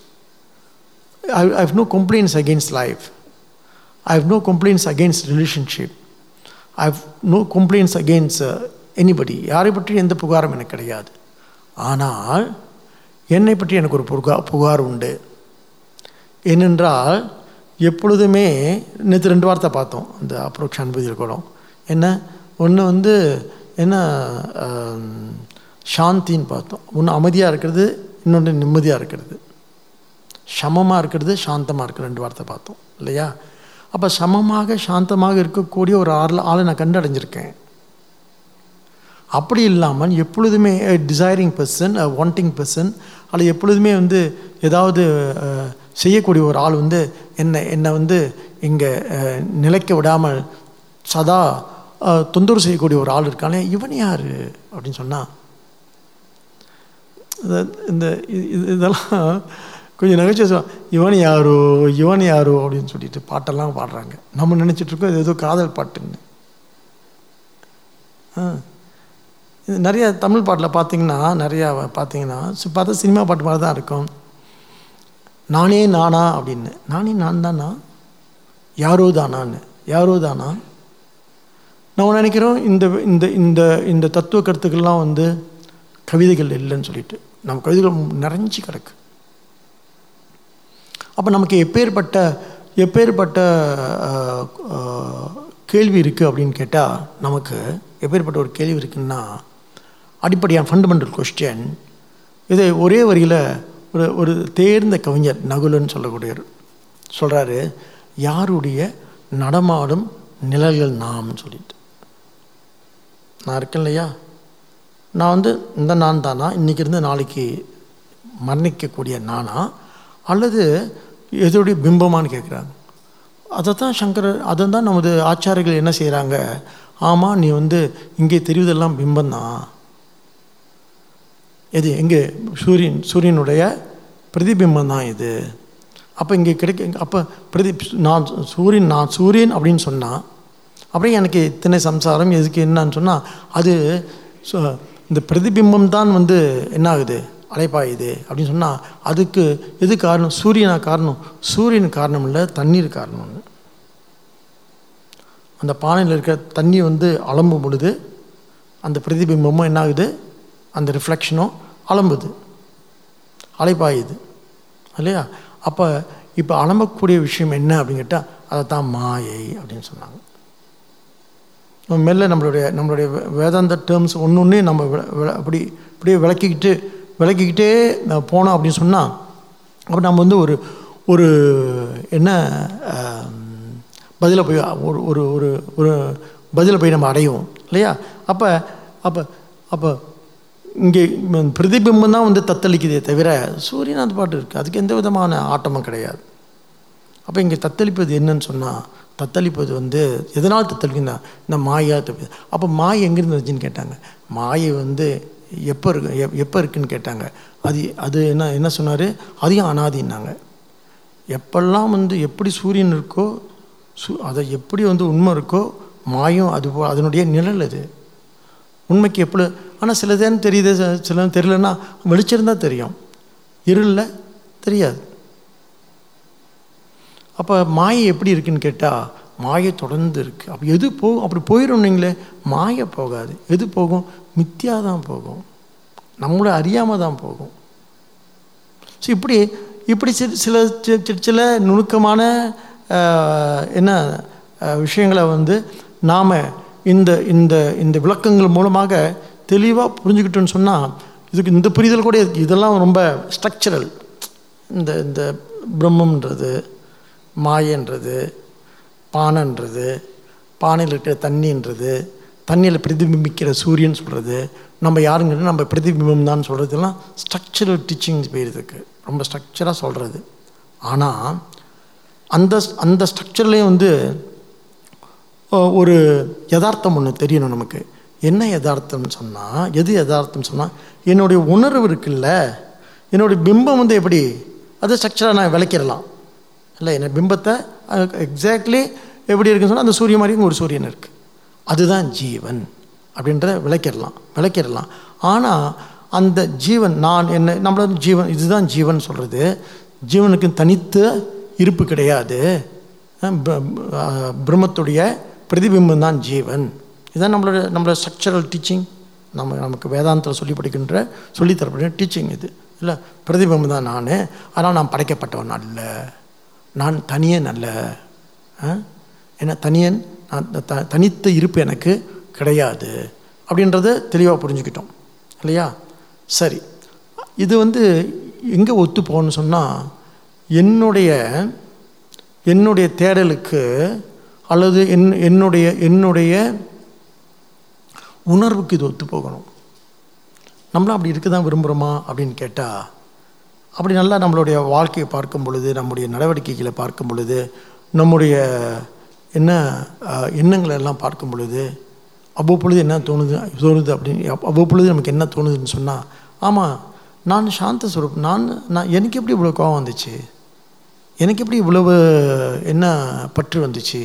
I I have no complaints against life I have no complaints against relationship I have no complaints against anybody யாரை பற்றி எந்த புகாரும் எனக்கு கிடையாது ஆனால் என்னை பற்றி எனக்கு ஒரு புகா புகார் உண்டு ஏனென்றால் எப்பொழுதுமே நேற்று ரெண்டு வார்த்தை பார்த்தோம் அந்த அப்ரோக்ஷ அனுபூதியில் கூட என்ன ஒன்று வந்து என்ன ஆம், சாந்தின்னு பார்த்தோம் ஒன்று அமைதியாக இருக்கிறது இன்னொன்று நிம்மதியாக இருக்கிறது சமமாக இருக்கிறது சாந்தமாக இருக்கிற ரெண்டு வார்த்தை பார்த்தோம் இல்லையா அப்போ சமமாக சாந்தமாக இருக்கக்கூடிய ஒரு ஆள் ஆளை நான் கண்டடைஞ்சிருக்கேன் அப்படி இல்லாமல் எப்பொழுதுமே டிசைரிங் பர்சன் வாண்டிங் பர்சன் அல்லது எப்பொழுதுமே வந்து ஏதாவது அஹ், செய்யக்கூடிய ஒரு ஆள் வந்து என்னை என்னை வந்து இங்கே நிலைக்க விடாமல் சதா அஹ், தொந்தரவு செய்யக்கூடிய ஒரு ஆள் இருக்கானே இவன் யார் அப்படின்னு சொன்னால் இந்த இது- இது- இதெல்லாம் கொஞ்சம் நகைச்சுவை சொல்லுவாங்க இவன் யாரோ இவன் யாரோ அப்படின்னு சொல்லிட்டு பாட்டெல்லாம் பாடுறாங்க நம்ம நினச்சிட்டு இருக்கோம் இது ஏதோ காதல் பாட்டுன்னு ஆ இது நிறைய தமிழ் பாட்டில் பார்த்தீங்கன்னா நிறையா பார்த்தீங்கன்னா சு- பார்த்தா சினிமா பாட்டு மாதிரி தான் இருக்கும் நானே நானா அப்படின்னு நானே நான் தானா யாரோ தானான்னு யாரோ தானா நம்ம நினைக்கிறோம் இந்த இந்த இந்த இந்த தத்துவ கருத்துக்கள்லாம் வந்து கவிதைகள் இல்லைன்னு சொல்லிட்டு நம்ம கவிதைகள் நிறைஞ்சி கிடக்கு அப்போ நமக்கு எப்பேற்பட்ட எப்பேற்பட்ட ஆஹ், ஆஹ், கேள்வி இருக்குது அப்படின்னு கேட்டால் நமக்கு எப்பேற்பட்ட ஒரு கேள்வி இருக்குன்னா அடிப்படையான ஃபண்டமெண்டல் கொஸ்டின் இதை ஒரே வரியில் ஒரு ஒரு தேர்ந்த கவிஞர் நகுலன்னு சொல்லக்கூடியவர் சொல்கிறாரு யாருடைய நடமாடும் நிழல்கள் நாம்னு சொல்லிட்டு நான் இருக்கேன் இல்லையா நான் வந்து இந்த நான் தானா இன்றைக்கி இருந்து நாளைக்கு மரணிக்கக்கூடிய நானா அல்லது எதோடைய பிம்பமான்னு கேட்குறாங்க அதை தான் சங்கரர் அதை தான் நமது ஆச்சாரிகள் என்ன செய்கிறாங்க ஆமாம் நீ வந்து இங்கே தெரிவதெல்லாம் பிம்பம்தான் எது எங்கே சூரியன் சூரியனுடைய பிரதிபிம்பம் தான் இது அப்போ இங்கே கிடைக்க அப்போ பிரதி நான் சூரியன் நான் சூரியன் அப்படின்னு சொன்னால் அப்படியே எனக்கு இத்தனை சம்சாரம் எதுக்கு என்னன்னு சொன்னால் அது சு- இந்த பிரதிபிம்பம் தான் வந்து என்ன ஆகுது அலைப்பாயுது அப்படின்னு சொன்னால் அதுக்கு எது காரணம் சூரியனா காரணம் சூரியன் காரணம் இல்லை தண்ணீர் காரணம்னு அந்த பானையில் இருக்கிற தண்ணி வந்து அலம்பும் பொழுது அந்த பிரதிபிம்பமும் என்ன ஆகுது அந்த ரிஃப்ளெக்ஷனும் அலம்புது அலைப்பாயுது இல்லையா அப்போ இப்போ அலம்பக்கூடிய விஷயம் என்ன அப்படின்னு கேட்டால் அதை தான் மாயை அப்படின்னு சொன்னாங்க நம்ம மெல்ல நம்மளுடைய நம்மளுடைய வே- வேதாந்த டேர்ம்ஸ் ஒன்று ஒன்றே நம்ம விள- விள- அப்படி அப்படியே விளக்கிக்கிட்டு விளக்கிக்கிட்டே நான் போனோம் அப்படின்னு சொன்னால் அப்போ நம்ம வந்து ஒரு ஒரு என்ன பதிலை போய் ஒரு ஒரு ஒரு ஒரு பதிலை போய் நம்ம அடைவோம் இல்லையா அப்போ அப்போ அப்போ இங்கே ம், பிரதிபிம்பம் தான் வந்து தத்தளிக்குதே தவிர சூரியன் அது பாட்டு இருக்குது அதுக்கு எந்த விதமான ஆட்டமும் கிடையாது அப்போ இங்கே தத்தளிப்பது என்னன்னு சொன்னால் தத்தளிப்பது வந்து எதனால் தத்தளிக்குன்னா இந்த மாயா தப்பி அப்போ மாயை எங்கேருந்து வந்துச்சுன்னு கேட்டாங்க மாயை வந்து எப்போ இருக்கு எப்- எப்போ இருக்குன்னு கேட்டாங்க அது அது என்ன என்ன சொன்னார் அதையும் அனாதின்னாங்க எப்பெல்லாம் வந்து எப்படி சூரியன் இருக்கோ சு அதை எப்படி வந்து உண்மை இருக்கோ மாயம் அது போ அதனுடைய நிழல் அது உண்மைக்கு எப்படி ஆனால் சிலதேன்னு தெரியுது சில- சில தெரியலன்னா வெளிச்சிருந்தா தெரியும் இருளில் தெரியாது அப்போ மாயை எப்படி இருக்குன்னு கேட்டால் மாயை தொடர்ந்து இருக்குது அப்போ எது போகும் அப்படி போயிடும் நீங்களே மாயை போகாது எது போகும் மித்தியா தான் போகும் நம்மளை அறியாமல் தான் போகும் ஸோ இப்படி இப்படி சில சில சி- சி- சில நுணுக்கமான ஆஹ், என்ன ஆஹ், விஷயங்களை வந்து நாம் இந்த இந்த இந்த விளக்கங்கள் மூலமாக தெளிவாக புரிஞ்சுக்கிட்டோன்னு சொன்னால் இதுக்கு இந்த புரிதல் கூட இருக்கு. இதெல்லாம் ரொம்ப ஸ்ட்ரக்சரல் இந்த இந்த பிரம்மன்றது மாயன்றது பானைன்றது பானையில் இருக்கிற தண்ணின்றது தண்ணியில் பிரதிபிம்பிக்கிற சூரியன் சொல்கிறது நம்ம யாருங்கிறது நம்ம பிரதிபிம்பம் தான் சொல்கிறதுலாம் ஸ்ட்ரக்சரல் டீச்சிங்ஸ் போயிருதுக்கு ரொம்ப ஸ்ட்ரக்சராக சொல்கிறது ஆனால் அந்த அந்த ஸ்ட்ரக்சர்லேயும் வந்து அஹ், ஒரு யதார்த்தம் ஒன்று தெரியணும் நமக்கு என்ன யதார்த்தம்னு சொன்னால் எது யதார்த்தம்னு சொன்னால் என்னுடைய உணர்வு இருக்குல்ல என்னுடைய பிம்பம் வந்து எப்படி அது ஸ்ட்ரக்சராக நான் விளக்கிடலாம் இல்லை என்ன பிம்பத்தை எக்ஸாக்ட்லி எப்படி இருக்குன்னு சொன்னால் அந்த சூரிய மாதிரி இங்க ஒரு சூரியன் இருக்குது அதுதான் ஜீவன் அப்படின்றத விளக்கிடலாம் விளக்கிடலாம் ஆனால் அந்த ஜீவன் நான் என்ன நம்மள வந்து ஜீவன் இதுதான் ஜீவன் சொல்கிறது ஜீவனுக்கு தனித்த இருப்பு கிடையாது அஹ் ப- அஹ் பிரம்மத்துடைய பிரதிபிம்பம் தான் ஜீவன் இதுதான் நம்மளோட நம்மளோட ஸ்ட்ரக்சரல் டீச்சிங் நம்ம நமக்கு வேதாந்தத்தில் சொல்லி படிக்கின்ற சொல்லித்தரப்படுற டீச்சிங் இது இல்லை பிரதிபிம்பம் தான் நான் ஆனால் நான் படைக்கப்பட்டவன் அல்ல நான் தனியன் அல்ல அஹ்? என்ன தனியன் நான் த- த- தனித்த இருப்பு எனக்கு கிடையாது அப்படின்றத தெளிவாக புரிஞ்சுக்கிட்டோம் இல்லையா சரி இது வந்து எங்கே ஒத்து போகணும்னு சொன்னால் என்னுடைய என்னுடைய தேடலுக்கு அல்லது என் என்னுடைய என்னுடைய உணர்வுக்கு இது ஒத்து போகணும் நம்மளும் அப்படி இருக்க தான் விரும்புகிறோமா அப்படின்னு கேட்டால் அப்படி நல்லா நம்மளுடைய வாழ்க்கையை பார்க்கும் பொழுது நம்முடைய நடவடிக்கைகளை பார்க்கும் பொழுது நம்முடைய என்ன அஹ், எண்ணங்களை எல்லாம் பார்க்கும் பொழுது அவ்வப்பொழுது என்ன தோணுது தோணுது அப்படின்னு அப்~ அவ்வப்பொழுது நமக்கு என்ன தோணுதுன்னு சொன்னால் ஆமாம் நான் சாந்த சுரூப் நான் நான் எனக்கு எப்படி இவ்வளோ கோவம் வந்துச்சு எனக்கு எப்படி இவ்வளவு என்ன பற்று வந்துச்சு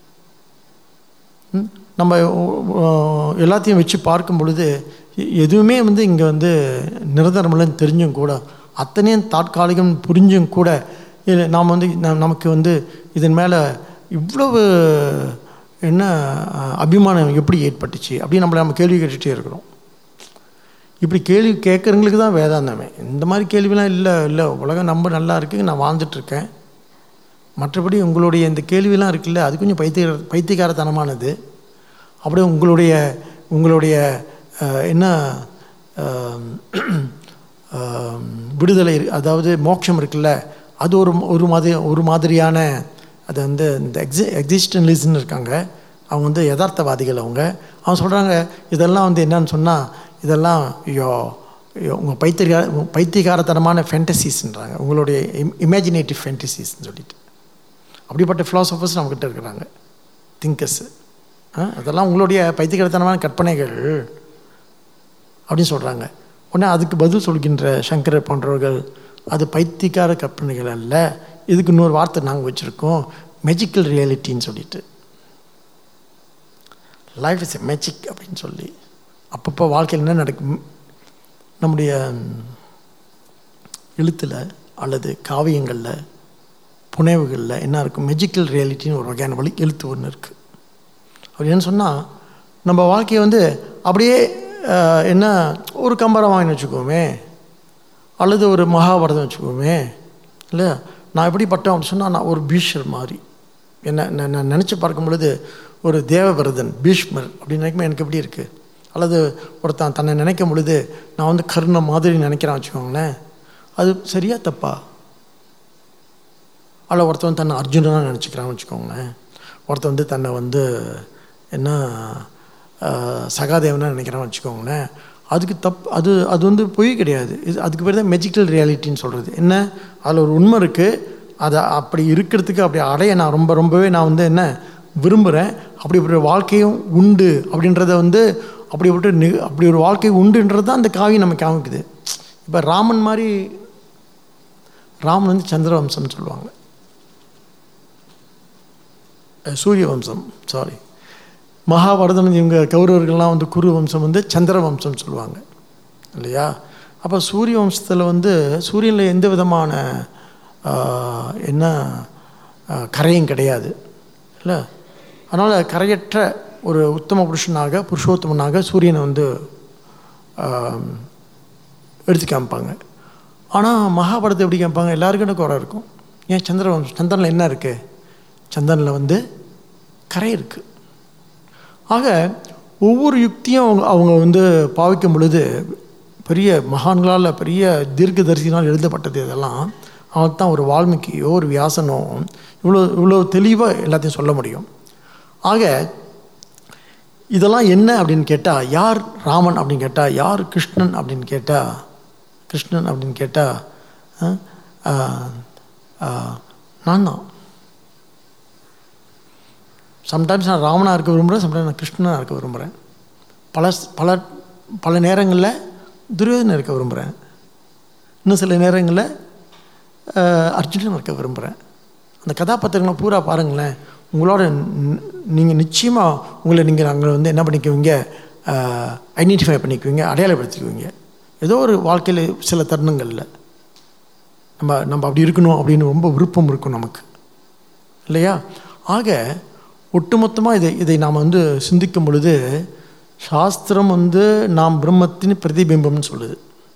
ம்? நம்ம ஓ- ஓ- எல்லாத்தையும் வச்சு பார்க்கும் பொழுது எ- எதுவுமே வந்து இங்கே வந்து நிரந்தரமில்லைன்னு தெரிஞ்சும் கூட அத்தனையும் தாற்காலிகம் புரிஞ்சும் கூட இல்லை நாம் வந்து ந- நமக்கு வந்து இதன் மேலே இவ்வளவு என்ன அஹ், அபிமானம் எப்படி ஏற்பட்டுச்சு அப்படின்னு நம்மளை நம்ம கேள்வி கேட்டுகிட்டே இருக்கிறோம் இப்படி கேள்வி கேட்குறவங்களுக்கு தான் வேதாந்தமே இந்த மாதிரி கேள்விலாம் இல்லை இல்லை உலகம் ரொம்ப நல்லா இருக்குது நான் வாழ்ந்துட்டுருக்கேன் மற்றபடி உங்களுடைய இந்த கேள்விலாம் இருக்குல்ல அது கொஞ்சம் பைத்திய பைத்தியக்காரத்தனமானது அப்படியே உங்களுடைய உங்களுடைய அஹ், என்ன அஹ், அஹ், விடுதலை இரு- அதாவது மோட்சம் இருக்குல்ல அது ஒரு ஒரு மாதிரி ஒரு மாதிரியான அது வந்து இந்த எக்ஸி எக்ஸிஸ்டன்லிஸ்ட்னு இருக்காங்க அவங்க வந்து யதார்த்தவாதிகள் அவங்க அவங்க சொல்கிறாங்க இதெல்லாம் வந்து என்னன்னு சொன்னால் இதெல்லாம் ஐயோ ஐயோ உங்கள் பைத்தியகார பைத்தியகாரத்தனமான ஃபேண்டசிஸ்ன்றாங்க உங்களுடைய இம் இமேஜினேட்டிவ் ஃபேண்டசிஸ்ன்னு சொல்லிட்டு அப்படிப்பட்ட ஃபிலாசபர்ஸ் நம்மக்கிட்ட இருக்கிறாங்க திங்கர்ஸு அதெல்லாம் உங்களுடைய பைத்தியகாரத்தனமான கற்பனைகள் அப்படின்னு சொல்கிறாங்க உடனே அதுக்கு பதில் சொல்கின்ற சங்கரர் போன்றவர்கள் அது பைத்தியக்கார கற்பனைகள் அல்ல இதுக்கு இன்னொரு வார்த்தை நாங்கள் வச்சுருக்கோம் மெஜிக்கல் ரியாலிட்டின்னு சொல்லிட்டு லைஃப் இஸ் எ மேஜிக் அப்படின்னு சொல்லி அப்பப்போ வாழ்க்கையில் என்ன நடக்கும் நம்முடைய எழுத்தில் அல்லது காவியங்களில் புனைவுகளில் என்ன இருக்கும் மெஜிக்கல் ரியாலிட்டின்னு ஒரு வகையான வழி எழுத்து ஒன்று இருக்குது அப்படி என்ன சொன்னால் நம்ம வாழ்க்கையை வந்து அப்படியே ஆஹ், என்ன ஒரு கம்பரம் வாங்கின்னு வச்சுக்கோமே அல்லது ஒரு மகாபாரதம் வச்சுக்கோமே இல்லை நான் எப்படி பட்டேன் அப்படின்னு சொன்னால் நான் ஒரு பீஷ்மர் மாதிரி என்ன நான் நான் நினச்சி பார்க்கும் பொழுது ஒரு தேவவிரதன் பீஷ்மர் அப்படின்னு நினைக்கும் எனக்கு எப்படி இருக்குது அல்லது ஒருத்தன் தன்னை நினைக்கும் பொழுது நான் வந்து கர்ணம் மாதிரி நினைக்கிறேன் வச்சுக்கோங்களேன் அது சரியா தப்பா அல்ல ஒருத்தன் தன்னை அர்ஜுனனாக நினச்சிக்கிறான்னு வச்சுக்கோங்களேன் ஒருத்தன் வந்து தன்னை வந்து என்ன ஆஹ், சகாதேவனாக நினைக்கிறான்னு வச்சுக்கோங்களேன் அதுக்கு தப் அது அது வந்து பொய் கிடையாது இது அதுக்கு பேர் தான் மெஜிக்கல் ரியாலிட்டின்னு சொல்கிறது என்ன அதில் ஒரு உண்மை இருக்குது அதை அப்படி இருக்கிறதுக்கு அப்படி அடைய நான் ரொம்ப ரொம்பவே நான் வந்து என்ன விரும்புகிறேன் அப்படி ஒரு வாழ்க்கையும் உண்டு அப்படின்றத வந்து அப்படி விட்டு நி அப்படி ஒரு வாழ்க்கை உண்டுன்றது தான் அந்த காவியம் நமக்கு காமிக்குது இப்போ ராமன் மாதிரி ராமன் வந்து சந்திரவம்சம்னு சொல்லுவாங்க அஹ் சூரிய வம்சம் சாரி மகாபாரதம் இவங்க கௌரவர்கள்லாம் வந்து குரு வம்சம் வந்து சந்திர வம்சம்னு சொல்லுவாங்க இல்லையா அப்போ சூரிய வம்சத்தில் வந்து சூரியனில் எந்த விதமான ஆஹ், என்ன ஆஹ், கரையும் கிடையாது இல்லை அதனால் கரையற்ற ஒரு உத்தம புருஷனாக புருஷோத்தமனாக சூரியனை வந்து ஆஹ், எடுத்து காமிப்பாங்க ஆனால் மகாபாரதத்தை எப்படி காமிப்பாங்க எல்லாருக்கும் எனக்கு குறை இருக்கும் ஏன் சந்திர வம்சம் சந்திரனில் என்ன இருக்குது சந்திரனில் வந்து கரை இருக்குது ஆக ஒவ்வொரு யுக்தியும் அவங்க அவங்க வந்து பாவிக்கும் பொழுது பெரிய மகான்களால் பெரிய தீர்க்கதரிசினால் எழுதப்பட்டது இதெல்லாம் அவனுக்கு தான் ஒரு வால்மீகியோ ஒரு வியாசனோ இவ்வளோ இவ்வளோ தெளிவாக எல்லாத்தையும் சொல்ல முடியும் ஆக இதெல்லாம் என்ன அப்படின்னு கேட்டால் யார் ராமன் அப்படின்னு கேட்டால் யார் கிருஷ்ணன் அப்படின்னு கேட்டால் கிருஷ்ணன் அப்படின்னு கேட்டால் நான் தான் சம்டைம்ஸ் நான் ராமனாக இருக்க விரும்புகிறேன் சம்டைம்ஸ் நான் கிருஷ்ணனாக இருக்க விரும்புகிறேன் பல பல பல நேரங்களில் துரியோதனை இருக்க விரும்புகிறேன் இன்னும் சில நேரங்களில் அர்ஜுனன் இருக்க விரும்புகிறேன் அந்த கதாபாத்திரங்களை பூரா பாருங்களேன் உங்களோட நீங்கள் நிச்சயமாக உங்களை நீங்கள் அங்கே வந்து என்ன பண்ணிக்குவீங்க ஐடென்டிஃபை பண்ணிக்குவீங்க அடையாளப்படுத்திக்குவீங்க ஏதோ ஒரு வாழ்க்கையில் சில தருணங்களில் நம்ம நம்ம அப்படி இருக்கணும் அப்படின்னு ரொம்ப விருப்பம் இருக்கும் நமக்கு இல்லையா ஆக ஒட்டுமொத்தமாக இதை இதை நாம் வந்து சிந்திக்கும் பொழுது சாஸ்திரம் வந்து நாம் பிரம்மத்தின் பிரதிபிம்பம்னு சொல்லுது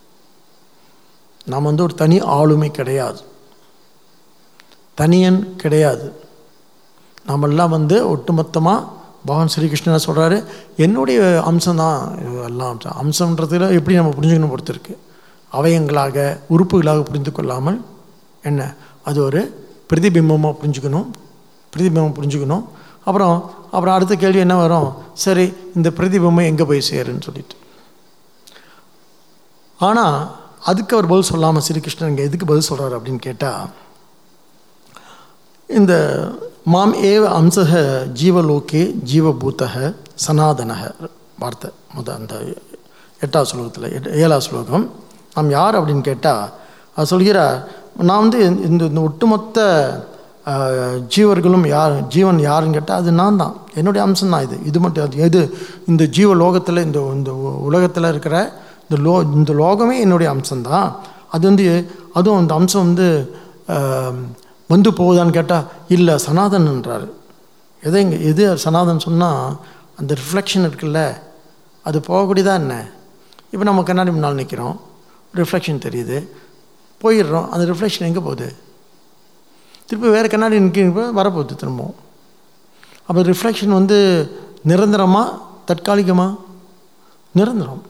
நாம் வந்து ஒரு தனி ஆளுமை கிடையாது தனியன் கிடையாது நாமெல்லாம் வந்து ஒட்டுமொத்தமாக பகவான் ஸ்ரீகிருஷ்ணன் சொல்கிறாரு என்னுடைய அம்சம்தான் எல்லாம் அம்சம் அம்சன்றதுல எப்படி நம்ம புரிஞ்சுக்கணும் பொறுத்து இருக்கு அவயங்களாக உறுப்புகளாக புரிந்து கொள்ளாமல் என்ன அது ஒரு பிரதிபிம்பமாக புரிஞ்சுக்கணும் பிரதிபிம்பம் புரிஞ்சுக்கணும் அப்புறம் அப்புறம் அடுத்த கேள்வி என்ன வரும் சரி இந்த பிரதிபிம்பம் எங்கே போய் சேருன்னு சொல்லிட்டு ஆனால் அதுக்கு அவர் பதில் சொல்லாமல் ஸ்ரீகிருஷ்ணன் இங்கே எதுக்கு பதில் சொல்கிறார் அப்படின்னு கேட்டால் இந்த மாம் ஏவ அம்சக ஜீவலோகே ஜீவபூத்தக சனாதனக வார்த்தை முத அந்த எட்டாவது ஸ்லோகத்தில் எட் ஏழாவது ஸ்லோகம் நாம் யார் அப்படின்னு கேட்டால் அது சொல்கிறார் நான் வந்து இந்த இந்த ஒட்டுமொத்த ஆஹ், ஜீவர்களும் யார் ஜீவன் யாருன்னு கேட்டால் அது நான் தான் என்னுடைய அம்சம் தான் இது இது மட்டும் அது எது இந்த ஜீவ லோகத்தில் இந்த இந்த உலகத்தில் இருக்கிற இந்த லோ இந்த லோகமே என்னுடைய அம்சம்தான் அது வந்து அதுவும் அந்த அம்சம் வந்து ஆஹ், வந்து போகுதான்னு கேட்டால் இல்லை சனாதன்ன்றாரு எதை இங்கே எது சனாதன் சொன்னால் அந்த ரிஃப்ளெக்ஷன் இருக்குல்ல அது போகக்கூடியதா என்ன இப்போ நம்ம கண்ணாடி முன்னால் நிற்கிறோம் ரிஃப்ளெக்ஷன் தெரியுது போயிடுறோம் அந்த ரிஃப்ளெக்ஷன் எங்கே போகுது திருப்பி வேறு கண்ணாடி நிற்கிறப்ப வரப்போகுது திரும்பவும் அப்போ ரிஃப்ளெக்ஷன் வந்து நிரந்தரமா தற்காலிகமா நிரந்தரம்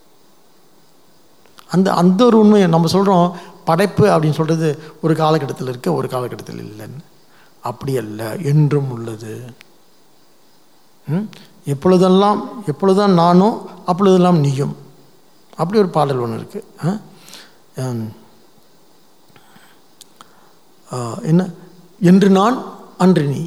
அந்த அந்த ஒரு உண்மையை நம்ம சொல்கிறோம் படைப்பு அப்படின்னு சொல்கிறது ஒரு காலகட்டத்தில் இருக்க ஒரு காலகட்டத்தில் இல்லைன்னு அப்படி அல்ல என்றும் உள்ளது ம்? எப்பொழுதெல்லாம் எப்பொழுதுதான் நானும் அப்பொழுதெல்லாம் நீயும் அப்படி ஒரு பாடல் ஒன்று இருக்குது என்ன என்று நான் அன்று நீ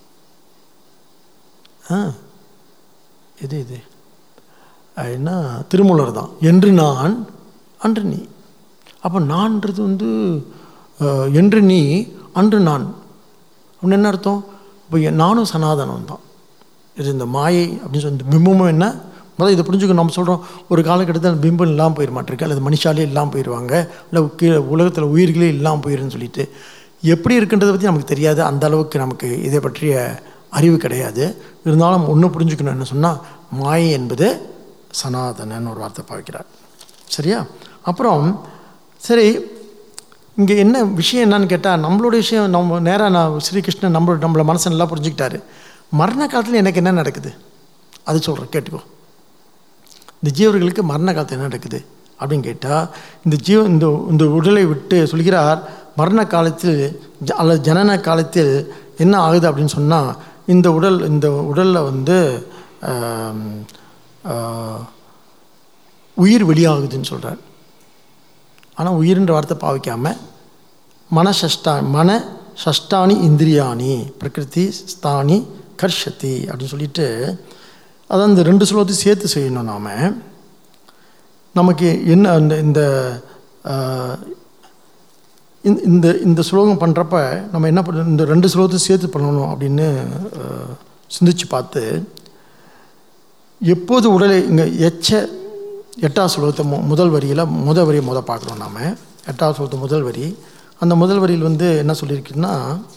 ஆ இது இது அஹ் என்ன திருமூலர் தான் என்று நான் அன்று நீ அப்போ நான்ன்றது வந்து அஹ், என்று நீ அன்று நான் அப்படின்னு என்ன அர்த்தம் இப்போ என் நானும் சனாதனம் தான் இது இந்த மாயை அப்படின்னு சொல்லி இந்த பிம்பமும் என்ன முதல்ல இதை புரிஞ்சுக்கணும் நம்ம சொல்கிறோம் ஒரு காலகட்டத்தில் அந்த பிம்பம் இல்லாமல் போயிட மாட்டிருக்கு அல்லது மனுஷாலே இல்லாமல் போயிடுவாங்க இல்லை கீழே உலகத்தில் உயிர்களே இல்லாமல் போயிருன்னு சொல்லிட்டு எப்படி இருக்குன்றதை பற்றி நமக்கு தெரியாது அந்த அளவுக்கு நமக்கு இதை பற்றிய அறிவு கிடையாது இருந்தாலும் ஒன்று புரிஞ்சுக்கணும் என்ன சொன்னால் மாயை என்பது சனாதனன்னு ஒரு வார்த்தை பாவிக்கிறார் சரியா அப்புறம் சரி இங்கே என்ன விஷயம் என்னன்னு கேட்டால் நம்மளோட விஷயம் நம்ம நேராக நான் ஸ்ரீகிருஷ்ணன் நம்மளோட நம்மள மனசை நல்லா புரிஞ்சுக்கிட்டாரு மரண காலத்தில் எனக்கு என்ன நடக்குது அது சொல்கிறேன் கேட்டுக்கோ இந்த ஜீவர்களுக்கு மரண காலத்தில் என்ன நடக்குது அப்படின்னு கேட்டால் இந்த ஜீவ இந்த இந்த உடலை விட்டு சொல்கிறார் மரண காலத்தில் ஜ- அல்லது ஜனன காலத்தில் என்ன ஆகுது அப்படின்னு சொன்னால் இந்த உடல் இந்த உடலில் வந்து ஆம், ஆ, உயிர் வெளியாகுதுன்னு சொல்கிறார் ஆனால் உயிர்ன்ற வார்த்தை பாவிக்காம மனசஷ்டா மன சஷ்டானி இந்திரியாணி பிரகிருதி ஸ்தானி கர்ஷதி அப்படின்னு சொல்லிட்டு அதான் இந்த ரெண்டு ஸ்லோகத்தையும் சேர்த்து செய்யணும் நாம் நமக்கு என்ன அந்த இந்த ஆஹ், இந்த- இந்த இந்த ஸ்லோகம் பண்ணுறப்ப நம்ம என்ன பண்ண இந்த ரெண்டு ஸ்லோகத்தையும் சேர்த்து பண்ணணும் அப்படின்னு ஆஹ், சிந்திச்சு பார்த்து எப்போது உடலை இங்கே எச்ச எட்டாவது ஸ்லோகத்தை மு முதல் வரியில் முதல் வரியை முத பார்க்குறோம் நாம் எட்டாவது ஸ்லோகத்தை முதல் வரி அந்த முதல் வரியில் வந்து என்ன சொல்லியிருக்குன்னா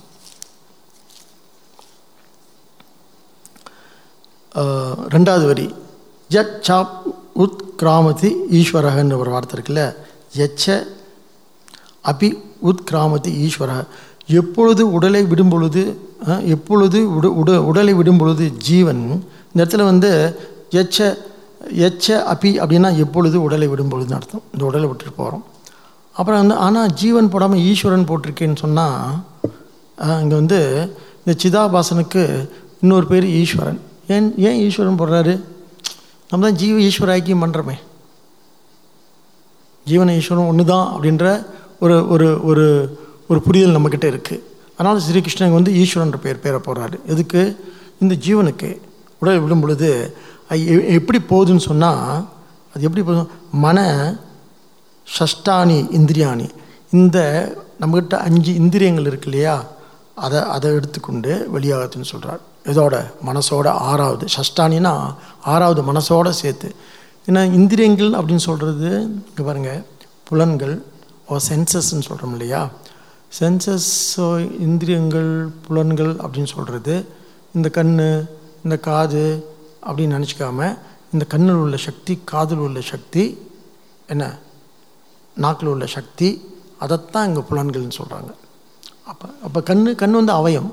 ஆஹ், ரெண்டாவது வரி ஜட் சாப் உத் கிராமதி ஈஸ்வரகன்னு ஒரு வார்த்தை இருக்குல்ல எச்ச அபி உத் கிராமதி ஈஸ்வர எப்பொழுது உடலை விடும் பொழுது அஹ், எப்பொழுது உட உட உடலை விடும் பொழுது ஜீவன் இந்த இடத்துல வந்து எச்ச எச்ச அபி அப்படின்னா எப்பொழுது உடலை விடும் பொழுதுன்னு அர்த்தம் இந்த உடலை விட்டுட்டு போகிறோம் அப்புறம் வந்து ஆனால் ஜீவன் போடாமல் ஈஸ்வரன் போட்டிருக்கேன்னு சொன்னால் இங்கே வந்து இந்த சிதாபாசனுக்கு இன்னொரு பேர் ஈஸ்வரன் ஏன் ஏன் ஈஸ்வரன் போடுறாரு நம்ம தான் ஜீவ ஈஸ்வர ஐக்கியம் பண்ணுறோமே ஜீவன ஈஸ்வரன் ஒன்று தான் அப்படின்ற ஒரு ஒரு ஒரு ஒரு புரிதல் நம்மக்கிட்ட இருக்குது அதனால் ஸ்ரீகிருஷ்ணன் வந்து ஈஸ்வரன்ற பேர் பேரை போடுறாரு எதுக்கு இந்த ஜீவனுக்கு உடல் விடும் பொழுது அது எ- எப்படி போகுதுன்னு சொன்னால் அது எப்படி போகுது மன ஷஷ்டானி இந்திரியாணி இந்த நம்மக்கிட்ட அஞ்சு இந்திரியங்கள் இருக்கு இல்லையா அதை அதை எடுத்துக்கொண்டு வெளியாகுதுன்னு சொல்கிறார் இதோட மனசோட ஆறாவது ஷஷ்டானினா ஆறாவது மனசோட சேர்த்து ஏன்னா இந்திரியங்கள் அப்படின்னு சொல்கிறது இங்கே பாருங்கள் புலன்கள் ஓ சென்சஸ்ன்னு சொல்கிறோம் இல்லையா சென்சஸ் இந்திரியங்கள் புலன்கள் அப்படின்னு சொல்கிறது இந்த கண் இந்த காது அப்படின்னு நினச்சிக்காம இந்த கண்ணில் உள்ள சக்தி காதில் உள்ள சக்தி என்ன நாக்கில் உள்ள சக்தி அதைத்தான் இங்கே புலன்கள்னு சொல்கிறாங்க அப்போ அப்போ கண் கண் வந்து அவயம்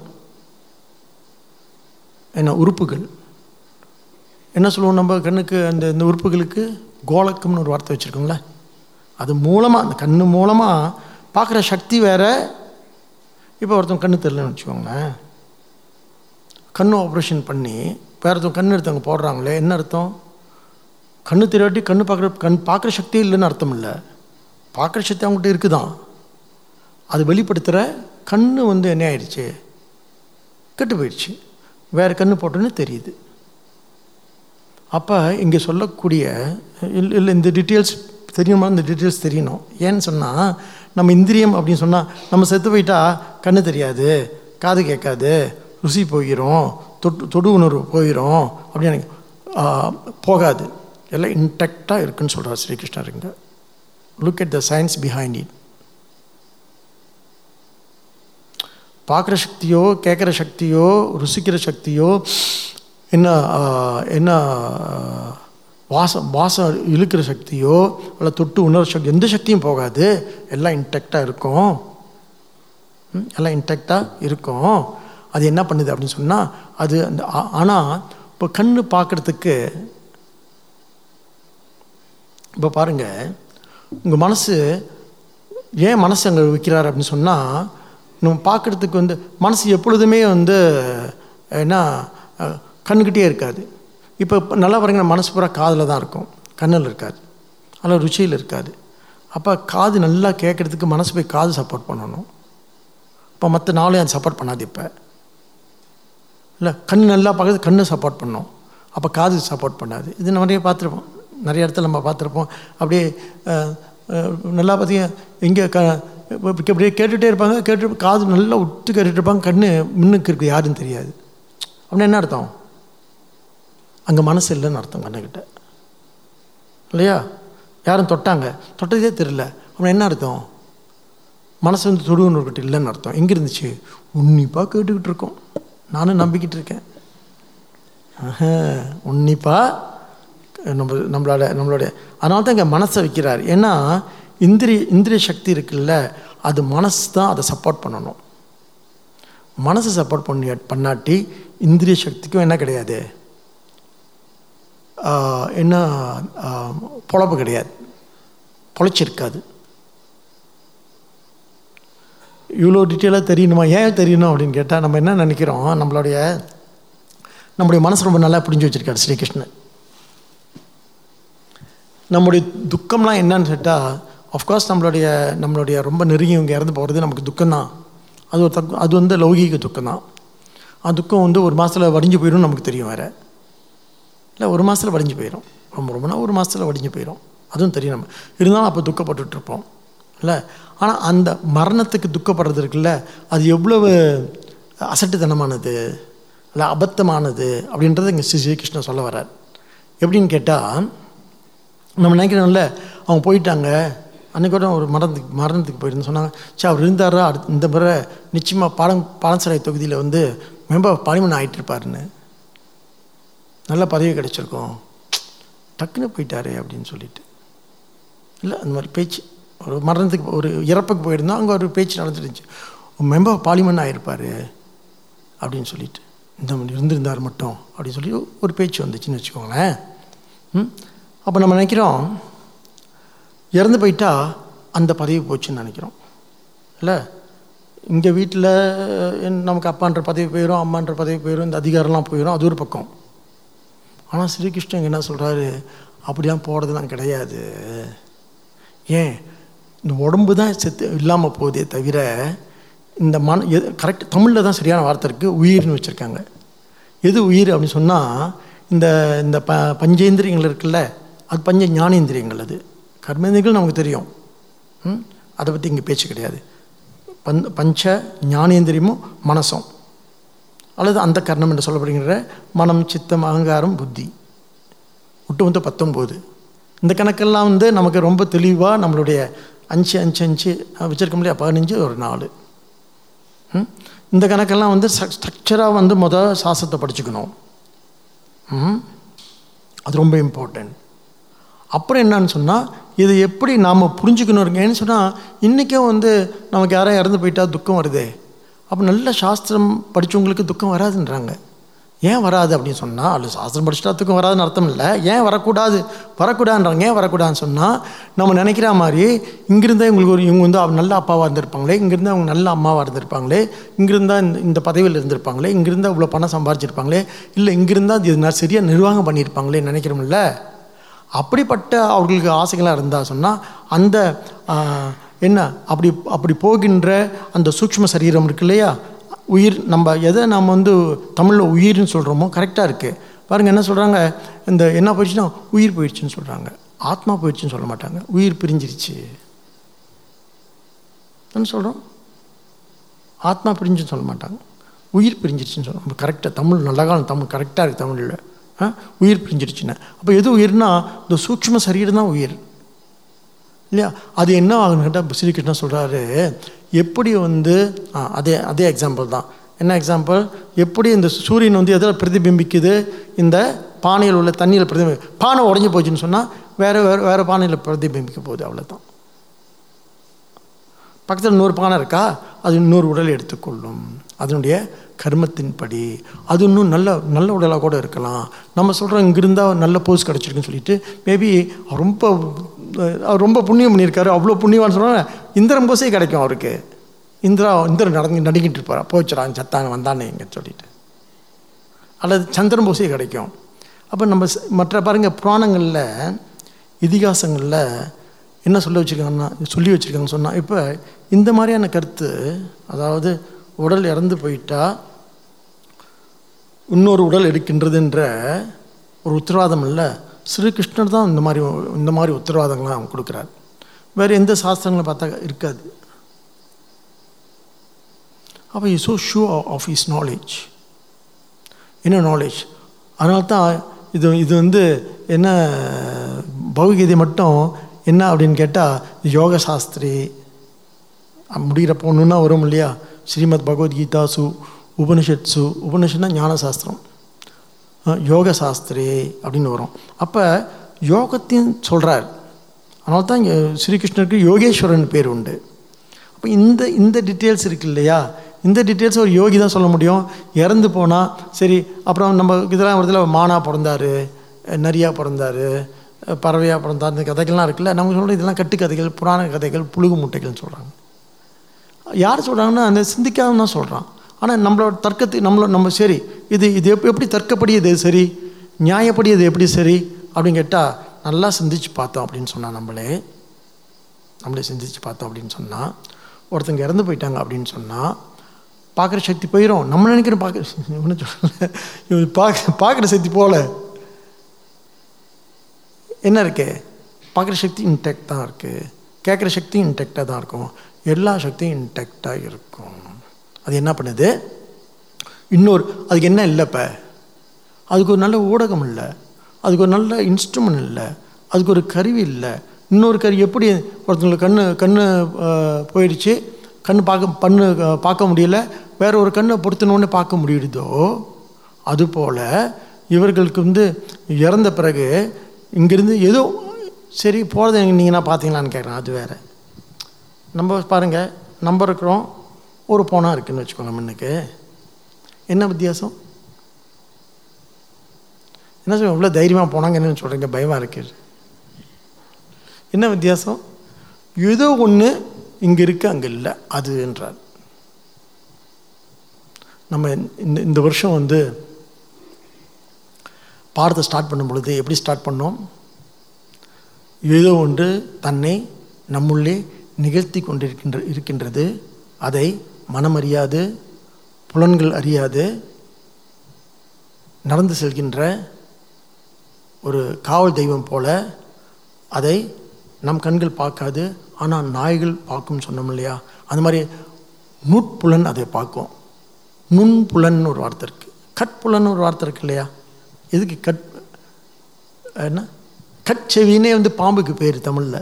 என்ன உறுப்புகள் என்ன சொல்லுவோம் நம்ம கண்ணுக்கு அந்த இந்த உறுப்புகளுக்கு கோலக்கம்னு ஒரு வார்த்தை வச்சுருக்கோங்களே அது மூலமாக அந்த கண் மூலமாக பார்க்குற சக்தி வேற இப்போ ஒருத்தவங்க கண்ணு தெரியலன்னு வச்சுக்கோங்களேன் கண் ஆப்ரேஷன் பண்ணி வேறு ஒருத்தவங்க கண் எடுத்தவங்க போடுறாங்களே என்ன அர்த்தம் கண்ணு தெரியாட்டி கண்ணு பார்க்குற கண் பார்க்குற சக்தி இல்லைன்னு அர்த்தம் இல்லை பார்க்குற சக்தி அவங்ககிட்ட இருக்குதான் அது வெளிப்படுத்துகிற கண்ணு வந்து என்ன ஆயிடுச்சு கெட்டு போயிடுச்சு வேறு கண்ணு போட்டோன்னு தெரியுது அப்போ இங்கே சொல்லக்கூடிய இல்லை இல்லை இந்த டீட்டெயில்ஸ் தெரியணுமா இந்த டீட்டெயில்ஸ் தெரியணும் ஏன்னு சொன்னால் நம்ம இந்திரியம் அப்படின்னு சொன்னால் நம்ம செத்து போயிட்டா கண்ணு தெரியாது காது கேட்காது ருசி போயிடும் தொட்டு தொடு உணர்வு போயிடும் அப்படின்னு ஆ, போகாது எல்லாம் இன்டெக்டாக இருக்குன்னு சொல்கிறார் ஸ்ரீகிருஷ்ணர் இங்கே look at the science behind it பார்க்குற சக்தியோ கேட்குற சக்தியோ ருசிக்கிற சக்தியோ என்ன ஆ, என்ன ஆ, வாசம் வாசம் இழுக்கிற சக்தியோ அல்ல தொட்டு உணர்வு சக்தி எந்த சக்தியும் போகாது எல்லாம் இன்டெக்டாக இருக்கும் ம், எல்லாம் இன்டெக்டாக இருக்கும் அது என்ன பண்ணுது அப்படின்னு சொன்னால் அது அந்த ஆனால் இப்போ கண்ணு பார்க்குறதுக்கு இப்போ பாருங்கள் உங்கள் மனசு ஏன் மனசு அங்கே வைக்கிறார் அப்படின்னு சொன்னால் நம்ம பார்க்குறதுக்கு வந்து மனசு எப்பொழுதுமே வந்து என்ன அஹ், கண்ணுக்கிட்டே இருக்காது இப்போ நல்லா பாருங்க நம்ம மனசு பூரா காதில் தான் இருக்கும் கண்ணில் இருக்காது அதில் ருச்சியில் இருக்காது அப்போ காது நல்லா கேட்குறதுக்கு மனசு போய் காது சப்போர்ட் பண்ணணும் இப்போ மற்ற நாளையும் அது சப்போர்ட் பண்ணாது இப்போ இல்லை கண் நல்லா பார்க்குறது கண்ணு சப்போர்ட் பண்ணும் அப்போ காது சப்போர்ட் பண்ணாது இது நிறைய பார்த்துருப்போம் நிறைய இடத்துல நம்ம பார்த்துருப்போம் அப்படியே அஹ், அஹ், நல்லா பார்த்தீங்க எங்கே க இப்ப அப்படியே கேட்டுகிட்டே இருப்பாங்க கேட்டு காது நல்லா விட்டு கேட்டுட்டு இருப்பாங்க கண்ணு முன்னுக்கு இருக்குது யாருன்னு தெரியாது அப்படின்னா என்ன அர்த்தம் அங்கே மனசு இல்லைன்னு அர்த்தம் கண்ணுக்கிட்ட இல்லையா யாரும் தொட்டாங்க தொட்டதே தெரில அப்படின்னா என்ன அர்த்தம் மனசு வந்து தொடுவனர்கிட்ட இல்லைன்னு அர்த்தம் எங்கே இருந்துச்சு உன்னிப்பாக கேட்டுக்கிட்டு இருக்கோம் நானும் நம்பிக்கிட்டு இருக்கேன் ஆஹா, உன்னிப்பாக நம்ம நம்மளோட நம்மளோட அதனால தான் இங்கே மனசை வைக்கிறார் ஏன்னா இந்திரிய இந்திரிய சக்தி இருக்குல்ல அது மனசு தான் அதை சப்போர்ட் பண்ணணும் மனசை சப்போர்ட் பண்ணி பண்ணாட்டி இந்திரிய சக்திக்கும் என்ன கிடையாது ஆஹ், என்ன ஆஹ், பொழப்பு கிடையாது பொழைச்சிருக்காது இவ்வளோ டீட்டெயிலாக தெரியணுமா ஏன் தெரியணும் அப்படின்னு கேட்டால் நம்ம என்ன நினைக்கிறோம் நம்மளுடைய நம்முடைய மனசு ரொம்ப நல்லா புரிஞ்சு வச்சிருக்காரு ஸ்ரீகிருஷ்ணன் நம்முடைய துக்கம்லாம் என்னன்னு கேட்டால் ஆஃப்கோர்ஸ் நம்மளுடைய நம்மளுடைய ரொம்ப நெருங்கியவங்க இறந்து போகிறது நமக்கு துக்கம்தான் அது ஒரு தக்கு அது வந்து லௌகீக துக்கம் தான் அந்த துக்கம் வந்து ஒரு மாதத்தில் வடிஞ்சு போயிடும் நமக்கு தெரியும் வேறு இல்லை ஒரு மாதத்தில் வடிஞ்சு போயிடும் ரொம்ப ரொம்ப நாள் ஒரு மாதத்தில் வடிஞ்சு போயிடும் அதுவும் தெரியும் நம்ம இருந்தாலும் அப்போ துக்கப்பட்டுட்டு இருப்போம் இல்லை ஆனால் அந்த மரணத்துக்கு துக்கப்படுறது இருக்குல்ல அது எவ்வளவு அசட்டுத்தனமானது இல்லை அபத்தமானது அப்படின்றத இங்கே ஸ்ரீ ஸ்ரீகிருஷ்ணன் சொல்ல வர்றார் எப்படின்னு கேட்டால் நம்ம நினைக்கிறோம்ல அவங்க போயிட்டாங்க அன்றைக்கி கூட ஒரு மரணத்துக்கு மரணத்துக்கு போயிருந்து சொன்னாங்க சே அவர் இருந்தாரா அடுத்து இந்த முறை நிச்சயமாக பாடம் பாடசாலை தொகுதியில் வந்து மெம்பர் ஆஃப் பார்லிமெண்ட் ஆகிட்டு இருப்பாருன்னு நல்ல பதவி கிடைச்சிருக்கும் டக்குன்னு போயிட்டாரே அப்படின்னு சொல்லிட்டு இல்லை அந்த மாதிரி பேச்சு ஒரு மரணத்துக்கு ஒரு இறப்புக்கு போயிருந்தோம் அங்கே ஒரு பேச்சு நடந்துருந்துச்சு மெம்பர் ஆஃப் பார்லிமெண்ட் ஆகிருப்பார் அப்படின்னு சொல்லிட்டு இந்த மாதிரி இருந்திருந்தார் மட்டும் அப்படின்னு சொல்லி ஒரு பேச்சு வந்துச்சுன்னு வச்சுக்கோங்களேன் ம் அப்போ நம்ம நினைக்கிறோம் இறந்து போயிட்டா அந்த பதவி போச்சுன்னு நினைக்கிறோம் இல்லை இங்கே வீட்டில் நமக்கு அப்பான்ற பதவி போயிடும் அம்மான்ற பதவி போயிடும் இந்த அதிகாரம்லாம் போயிடும் அது ஒரு பக்கம் ஆனால் ஸ்ரீகிருஷ்ணன் என்ன சொல்கிறாரு அப்படிலாம் போகிறதுலாம் கிடையாது ஏன் இந்த உடம்பு தான் செத்து இல்லாமல் போகுதே தவிர இந்த மன எது கரெக்ட் தமிழில் தான் சரியான வார்த்தை இருக்குது உயிர்னு வச்சுருக்காங்க எது உயிர் அப்படின்னு சொன்னால் இந்த இந்த ப பஞ்சேந்திரியங்கள் இருக்குல்ல அது பஞ்ச ஞானேந்திரியங்கள் அது கர்மேந்திரியங்கள் நமக்கு தெரியும் ம்? அதை பற்றி இங்கே பேச்சு கிடையாது பந் பஞ்ச ஞானேந்திரியமும் மனசும் அல்லது அந்த கர்ணம் என்று சொல்லப்படுகின்ற மனம் சித்தம் அகங்காரம் புத்தி ஒட்டு மொத்தம் பத்தொம்போது இந்த கணக்கெல்லாம் வந்து நமக்கு ரொம்ப தெளிவாக நம்மளுடைய அஞ்சு அஞ்சு அஞ்சு வச்சுருக்க முடியாது பதினஞ்சு ஒரு நாலு ம்? இந்த கணக்கெல்லாம் வந்து ஸ்ட்ரக்சராக வந்து முத சாஸ்திரத்தை படிச்சுக்கணும் ம்? அது ரொம்ப இம்பார்ட்டன்ட் அப்புறம் என்னன்னு சொன்னால் இது எப்படி நாம் புரிஞ்சுக்கணும் ஏன்னு சொன்னால் இன்றைக்கும் வந்து நமக்கு யாரும் இறந்து போயிட்டா துக்கம் வருதே அப்போ நல்ல சாஸ்திரம் படித்தவங்களுக்கு துக்கம் வராதுன்றாங்க ஏன் வராது அப்படின்னு சொன்னால் அது சாஸ்திரம் படிச்சுட்டா துக்கம் வராதுன்னு அர்த்தம் இல்லை ஏன் வரக்கூடாது வரக்கூடாதுன்றாங்க ஏன் வரக்கூடாதுன்னு சொன்னால் நம்ம நினைக்கிற மாதிரி இங்கிருந்தே இவங்களுக்கு ஒரு இவங்க வந்து நல்ல அப்பாவாக இருந்திருப்பாங்களே இங்கிருந்தே அவங்க நல்ல அம்மாவாக இருந்திருப்பாங்களே இங்கிருந்தா இந்த இந்த பதவியில் இருந்திருப்பாங்களே இங்கிருந்தா இவ்வளோ பணம் சம்பாரிச்சிருப்பாங்களே இல்லை இங்கிருந்தா இது நான் சரியாக நிர்வாகம் பண்ணியிருப்பாங்களே நினைக்கிறோம்ல அப்படிப்பட்ட அவர்களுக்கு ஆசைகளாக இருந்தால் சொன்னால் அந்த ஆஹ், என்ன அப்படி அப்படி போகின்ற அந்த சூக்ஷ்ம சரீரம் இருக்கு இல்லையா உயிர் நம்ம எதை நம்ம வந்து தமிழில் உயிர்னு சொல்கிறோமோ கரெக்டாக இருக்குது பாருங்கள் என்ன சொல்கிறாங்க இந்த என்ன போயிடுச்சுன்னா உயிர் போயிடுச்சுன்னு சொல்கிறாங்க ஆத்மா போயிடுச்சுன்னு சொல்ல மாட்டாங்க உயிர் பிரிஞ்சிருச்சு என்ன சொல்கிறோம் ஆத்மா பிரிஞ்சுன்னு சொல்ல மாட்டாங்க உயிர் பிரிஞ்சிருச்சுன்னு சொல்லுவோம் நம்ம கரெக்டாக தமிழ் நல்ல காலம் தமிழ் கரெக்டாக இருக்குது தமிழில் ஆ உயிர் பிரிஞ்சிருச்சுன்னு அப்போ எது உயிர்னா இந்த சூக்ஷ்ம சரீரம் தான் உயிர் இல்லையா அது என்ன ஆகுன்னு கேட்டால் ஸ்ரீகிருஷ்ணன் சொல்கிறாரு எப்படி வந்து ஆ, அதே அதே எக்ஸாம்பிள் தான் என்ன எக்ஸாம்பிள் எப்படி இந்த சூரியன் வந்து எதில் பிரதிபிம்பிக்குது இந்த பானையில் உள்ள தண்ணியில் பிரதிபி பானை உடஞ்சி போச்சுன்னு சொன்னால் வேறு வேறு வேறு பானையில் பிரதிபிம்பிக்க போகுது அவ்வளோதான் பக்கத்தில் இன்னொரு பானை இருக்கா அது இன்னொரு உடலை எடுத்துக்கொள்ளும் அதனுடைய கர்மத்தின்படி அது இன்னும் நல்ல நல்ல உடலாக கூட இருக்கலாம் நம்ம சொல்கிறோம் இங்கிருந்தா நல்ல போஸ் கிடச்சிருக்குன்னு சொல்லிட்டு மேபி ரொம்ப அஹ், அவர் ரொம்ப புண்ணியம் பண்ணியிருக்காரு அவ்வளோ புண்ணியவான்னு சொன்னால் இந்திரன் போஸே கிடைக்கும் அவருக்கு இந்திரா இந்திரன் நடந்து நடுங்கிட்டு இருப்பார் போச்சுடான் சத்தான வந்தானே இங்கே சொல்லிட்டு அல்லது சந்திரன் பூசை கிடைக்கும் அப்போ நம்ம ச- மற்ற பாருங்கள் புராணங்களில் இதிகாசங்களில் என்ன சொல்ல வச்சுருக்காங்கன்னா சொல்லி வச்சுருக்காங்கன்னு சொன்னால் இப்போ இந்த மாதிரியான கருத்து அதாவது உடல் இறந்து போயிட்டா இன்னொரு உடல் எடுக்கின்றதுன்ற ஒரு உத்தரவாதம் இல்லை ஸ்ரீகிருஷ்ணர் தான் இந்த மாதிரி இந்த மாதிரி உத்தரவாதங்களை அவங்க கொடுக்குறாரு வேறு எந்த சாஸ்திரங்களை பார்த்தா இருக்காது அப்போ is so sure of is knowledge என்ன நாலேஜ் அதனால தான் இது இது வந்து என்ன பௌகீதை மட்டும் என்ன அப்படின்னு கேட்டால் யோக சாஸ்திரி முடிகிற பொண்ணுன்னா வரும் இல்லையா ஸ்ரீமத் பகவத்கீதாசு உபனிஷத்சு உபனிஷத்னா ஞான சாஸ்திரம் அஹ், யோக சாஸ்திரி அப்படின்னு வரும் அப்போ யோகத்தையும் சொல்கிறார் அதனால தான் இங்கே ஸ்ரீகிருஷ்ணருக்கு யோகேஸ்வரன் பேர் உண்டு அப்போ இந்த இந்த டீட்டெயில்ஸ் இருக்கு இல்லையா இந்த டீட்டெயில்ஸ் ஒரு யோகி தான் சொல்ல முடியும் இறந்து போனால் சரி அப்புறம் நம்ம இதெல்லாம் வருதுல மானா பிறந்தாரு நரியா பிறந்தாரு பறவையாக பிறந்தார் இந்த கதைகள்லாம் இருக்குல்ல நம்ம சொல்கிற இதெல்லாம் கட்டுக்கதைகள் புராண கதைகள் புழுகு முட்டைகள்னு சொல்கிறாங்க யார் சொல்கிறாங்கன்னா அந்த சிந்திக்காதவன் தான் சொல்கிறான் ஆனால் நம்மளோட தர்க்கத்தை நம்மளோட நம்ம சரி இது இது எப் எப்படி தர்க்கப்படி இது சரி நியாயப்படி இது எப்படி சரி அப்படின்னு கேட்டால் நல்லா சிந்திச்சு பார்த்தோம் அப்படின்னு சொன்னால் நம்மளே நம்மளே சிந்திச்சு பார்த்தோம் அப்படின்னு சொன்னால் ஒருத்தங்க இறந்து போயிட்டாங்க அப்படின்னு சொன்னால் பார்க்குற சக்தி போயிடும் நம்ம நினைக்கிற பார்க்க ஒன்றும் சொல்லலை இவன் பார்க்க பார்க்குற சக்தி போகல என்ன இருக்கு பார்க்குற சக்தி இன்டெக்ட் தான் இருக்குது கேட்குற சக்தி இன்டெக்டாக தான் இருக்கும் எல்லா சக்தியும் இன்டெக்டாக இருக்கும் அது என்ன பண்ணுது இன்னொரு அதுக்கு என்ன இல்லை இப்போ அதுக்கு ஒரு நல்ல ஊடகம் இல்லை அதுக்கு ஒரு நல்ல இன்ஸ்ட்ருமெண்ட் இல்லை அதுக்கு ஒரு கருவி இல்லை இன்னொரு கருவி எப்படி ஒருத்தங்களுக்கு கண்ணு கண்ணு அஹ், போயிடுச்சு கண்ணு பார்க்க பண்ணு அஹ், பார்க்க முடியல வேற ஒரு கண்ணை பொருத்தினோன்னு பார்க்க முடியுதோ அதுபோல் இவர்களுக்கு வந்து இறந்த பிறகு இங்கேருந்து ஏதோ சரி போகிறத நீங்கள் நான் பார்த்தீங்களான்னு கேட்குறேன் அது வேற நம்ம பாருங்கள் நம்ம இருக்கிறோம் ஒரு போனா இருக்குன்னு வச்சுக்கோங்க முன்னுக்கு என்ன வித்தியாசம் என்ன சொல்லுங்க இவ்வளோ தைரியமாக போனாங்க என்னன்னு சொல்கிறீங்க பயமாக இருக்கு என்ன வித்தியாசம் ஏதோ ஒன்று இங்கே இருக்கு அங்கே இல்லை அது என்றார் நம்ம இந்த இந்த வருஷம் வந்து பாடத்தை ஸ்டார்ட் பண்ணும் பொழுது எப்படி ஸ்டார்ட் பண்ணோம் ஏதோ ஒன்று தன்னை நம்முள்ளே நிகழ்த்தி கொண்டிருக்கின்ற இருக்கின்றது அதை மனம் அறியாது புலன்கள் அறியாது நடந்து செல்கின்ற ஒரு காவல் தெய்வம் போல அதை நம் கண்கள் பார்க்காது ஆனால் நாய்கள் பார்க்கும் சொன்னோம் இல்லையா அந்த மாதிரி நுட்புலன் அதை பார்க்கும் நுண்புலன் ஒரு வார்த்தை இருக்குது கட்புலன் ஒரு வார்த்தை இருக்கு இல்லையா எதுக்கு கட் என்ன கட்செவினே வந்து பாம்புக்கு பேர் தமிழில்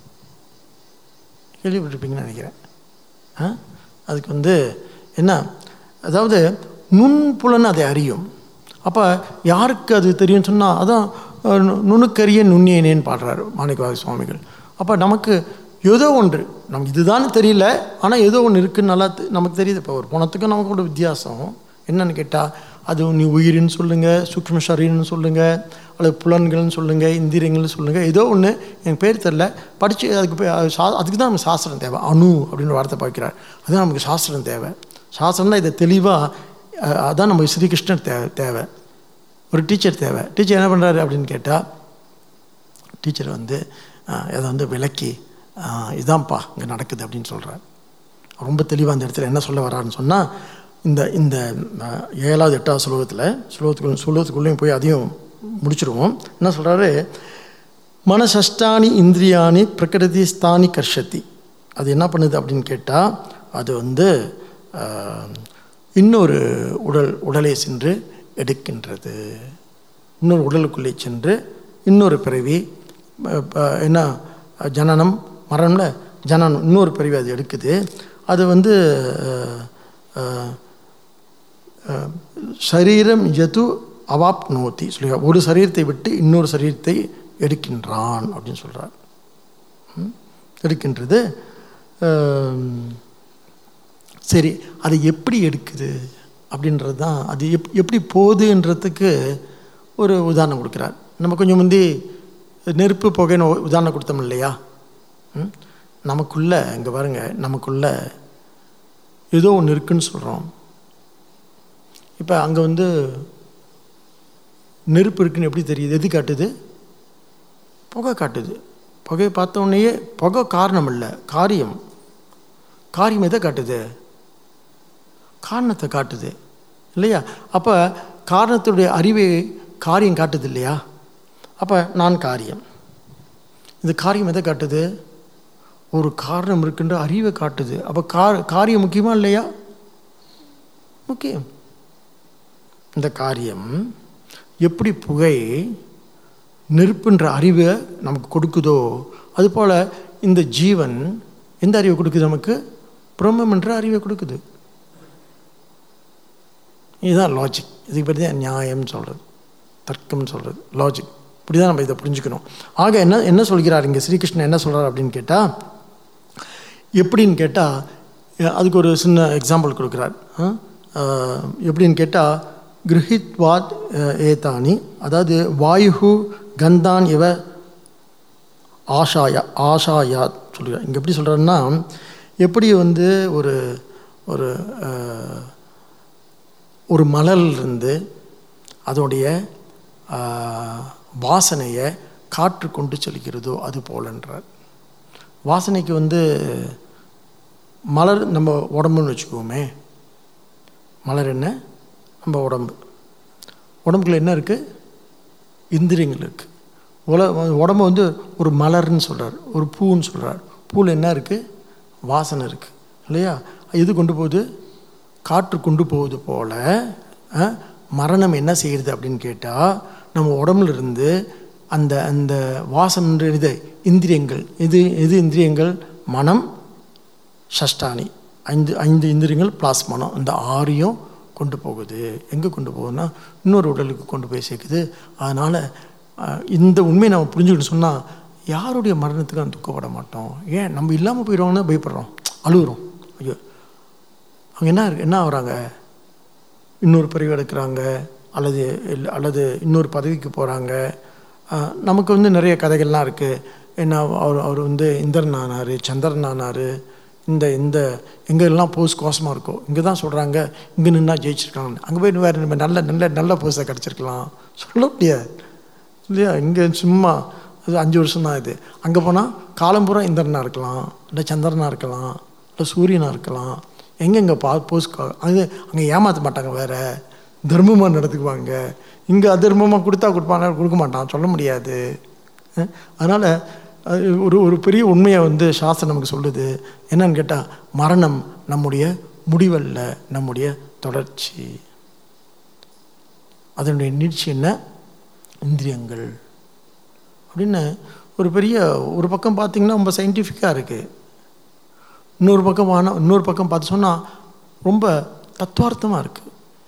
கேள்விப்பட்டிருப்பீங்கன்னு நினைக்கிறேன் ஆ அதுக்கு வந்து என்ன அதாவது நுண்புலன் அதை அறியும் அப்போ யாருக்கு அது தெரியும்னு சொன்னால் அதான் அஹ், நு- நுணுக்கரிய நுண்ணியனேன்னு பாடுறாரு மாணிக்கவாக சுவாமிகள் அப்போ நமக்கு ஏதோ ஒன்று நமக்கு இதுதான் தெரியல ஆனால் ஏதோ ஒன்று இருக்குன்னு நல்லா தெ- நமக்கு தெரியுது இப்போ ஒரு பணத்துக்கும் நமக்கு ஒரு வித்தியாசம் என்னன்னு கேட்டால் அது நீ உயிரின்னு சொல்லுங்கள் சூக்ஷ்ம சரீரம்னு சொல்லுங்கள் அல்லது புலன்கள்னு சொல்லுங்கள் இந்திரியங்கள்னு சொல்லுங்கள் ஏதோ ஒன்று எனக்கு பேர் தெரில படித்து அதுக்கு பே- அது சா அதுக்கு தான் நமக்கு சாஸ்திரம் தேவை அணு அப்படின்னு வார்த்தை பார்க்கிறார் அதுதான் நமக்கு சாஸ்திரம் தேவை சாஸ்திரம்னா இதை தெளிவாக அதான் நம்ம ஸ்ரீகிருஷ்ணர் தேவை தேவை ஒரு டீச்சர் தேவை டீச்சர் என்ன பண்ணுறாரு அப்படின்னு கேட்டால் டீச்சர் வந்து அஹ், அதை வந்து விளக்கி அஹ், இதான்ப்பா இங்கே நடக்குது அப்படின்னு சொல்கிறார் ரொம்ப தெளிவாக அந்த இடத்துல என்ன சொல்ல வர்றாருன்னு சொன்னால் இந்த இந்த அஹ், ஏழாவது எட்டாவது சுலோகத்தில் சுலோகத்துக்குள்ள சுலோகத்துக்குள்ளேயும் போய் அதையும் முடிச்சிருவோம் என்ன சொல்கிறாரு மனசஷ்டானி இந்திரியாணி பிரகிருதி ஸ்தானி கர்ஷதி அது என்ன பண்ணுது அப்படின்னு கேட்டால் அது வந்து அஹ், இன்னொரு உடல் உடலை சென்று எடுக்கின்றது இன்னொரு உடலுக்குள்ளே சென்று இன்னொரு பிறவி அஹ், அஹ், என்ன ஜனனம் மரணம்ல ஜனனம் இன்னொரு பிறவி அது எடுக்குது அது வந்து அஹ், அஹ், அஹ், சரீரம் எது அவாப் நோத்தி சொல்லி ஒரு சரீரத்தை விட்டு இன்னொரு சரீரத்தை எடுக்கின்றான் அப்படின்னு சொல்கிறார் எடுக்கின்றது அஹ், சரி அது எப்படி எடுக்குது அப்படின்றது தான் அது எப் எப்படி போகுதுன்றதுக்கு ஒரு உதாரணம் கொடுக்குறார் நம்ம கொஞ்சம் முந்தி நெருப்பு புகைன்னு ஒரு உதாரணம் கொடுத்தோம் இல்லையா ம்? நமக்குள்ள இங்கே பாருங்க நமக்குள்ள ஏதோ ஒன்று இருக்குன்னு சொல்கிறோம் இப்போ அங்கே வந்து நெருப்பு இருக்குன்னு எப்படி தெரியுது எது காட்டுது புகை காட்டுது புகையை பார்த்த உடனேயே புகை காரணம் இல்லை காரியம் காரியம் எதை காட்டுது காரணத்தை காட்டுது இல்லையா அப்போ காரணத்துடைய அறிவை காரியம் காட்டுது இல்லையா அப்போ நான் காரியம் இந்த காரியம் எதை காட்டுது ஒரு காரணம் இருக்கின்ற அறிவை காட்டுது அப்போ கார் காரியம் முக்கியமா இல்லையா முக்கியம் இந்த காரியம் எப்படி புகை நெருப்புன்ற அறிவை நமக்கு கொடுக்குதோ அதுபோல் இந்த ஜீவன் எந்த அறிவை கொடுக்குது நமக்கு பிரம்மம் என்ற அறிவை கொடுக்குது இதுதான் லாஜிக் இதுக்கு பேர் தான் நியாயம்னு சொல்கிறது தர்க்கம்னு சொல்கிறது லாஜிக் இப்படி தான் நம்ம இதை புரிஞ்சுக்கணும் ஆக என்ன என்ன சொல்கிறார் இங்கே ஸ்ரீகிருஷ்ணன் என்ன சொல்கிறார் அப்படின்னு கேட்டால் எப்படின்னு கேட்டால் அதுக்கு ஒரு சின்ன எக்ஸாம்பிள் கொடுக்குறார் ஆ? அஹ், எப்படின்னு கேட்டால் கிரஹித்வாத் அஹ், ஏதானி அதாவது வாயு கந்தான் இவ ஆஷாயா ஆஷாயாத் சொல்கிறார் இங்கே எப்படி சொல்கிறாருன்னா எப்படி வந்து ஒரு ஒரு அஹ், ஒரு மலர்லேருந்து அதோடைய ஆஹ், வாசனையை காற்று கொண்டு செல்கிறதோ அது போலன்றார் வாசனைக்கு வந்து மலர் நம்ம உடம்புன்னு வச்சுக்குவோமே மலர் என்ன நம்ம உடம்பு உடம்புக்குள்ள என்ன இருக்குது இந்திரியங்கள் இருக்குது உல உடம்பு வந்து ஒரு மலர்னு சொல்கிறார் ஒரு பூன்னு சொல்கிறார் பூவில் என்ன இருக்குது வாசனை இருக்குது இல்லையா எது கொண்டு போகுது காற்று கொண்டு போவது போல் அஹ், மரணம் என்ன செய்கிறது அப்படின்னு கேட்டால் நம்ம உடம்புல இருந்து அந்த அந்த வாசன்ற இது இந்திரியங்கள் எது எது இந்திரியங்கள் மனம் ஷஷ்டானி ஐந்து ஐந்து இந்திரியங்கள் ப்ளாஸ் மனம் இந்த ஆறையும் கொண்டு போகுது எங்கே கொண்டு போகுதுன்னா இன்னொரு உடலுக்கு கொண்டு போய் சேர்க்குது அதனால் இந்த உண்மையை நம்ம புரிஞ்சுக்கிட்டு சொன்னால் யாருடைய மரணத்துக்கு நம்ம துக்கப்பட மாட்டோம் ஏன் நம்ம இல்லாமல் போயிடுவாங்கன்னு பயப்படுறோம் அழுகுறோம் ஐயோ அவங்க என்ன இருக்கு- என்ன ஆகுறாங்க இன்னொரு பிரிவு எடுக்கிறாங்க அல்லது இல்ல- அல்லது இன்னொரு பதவிக்கு போகிறாங்க நமக்கு வந்து நிறைய கதைகள்லாம் இருக்குது என்ன அவர் அவர் வந்து இந்திரன் ஆனார் சந்திரன் ஆனார் இந்த இந்த எங்கெல்லாம் போஸ் கோசமாக இருக்கோ இங்கே தான் சொல்கிறாங்க இங்கே நின்னா ஜெயிச்சிருக்காங்க அங்கே போய் வேறு நம்ம நல்ல நல்ல நல்ல போஸை கிடச்சிருக்கலாம் சொல்ல முடியாது இல்லையா இங்கே சும்மா அது அஞ்சு வருஷம் தான் இது அங்கே போனால் காலம்புறா இந்திரனாக இருக்கலாம் இல்லை சந்திரனாக இருக்கலாம் இல்லை சூரியனாக இருக்கலாம் எங்கெங்கே பா போஸ் அது அங்கே ஏமாற்ற மாட்டாங்க வேற தர்மமாக நடத்துக்குவாங்க இங்கே அதர்மமாக கொடுத்தா கொடுப்பாங்க கொடுக்க மாட்டான் சொல்ல முடியாது அதனால் ஒரு ஒரு பெரிய உண்மையை வந்து சாஸ்திரம் நமக்கு சொல்லுது என்னன்னு கேட்டால் மரணம் நம்முடைய முடிவல்ல நம்முடைய தொடர்ச்சி அதனுடைய நீட்சி என்ன இந்திரியங்கள் அப்படின்னு ஒரு பெரிய ஒரு பக்கம் பார்த்தீங்கன்னா ரொம்ப சயின்டிஃபிக்காக இருக்குது இன்னொரு பக்கம் ஆனால் இன்னொரு பக்கம் பார்த்து சொன்னால் ரொம்ப தத்துவார்த்தமாக இருக்குது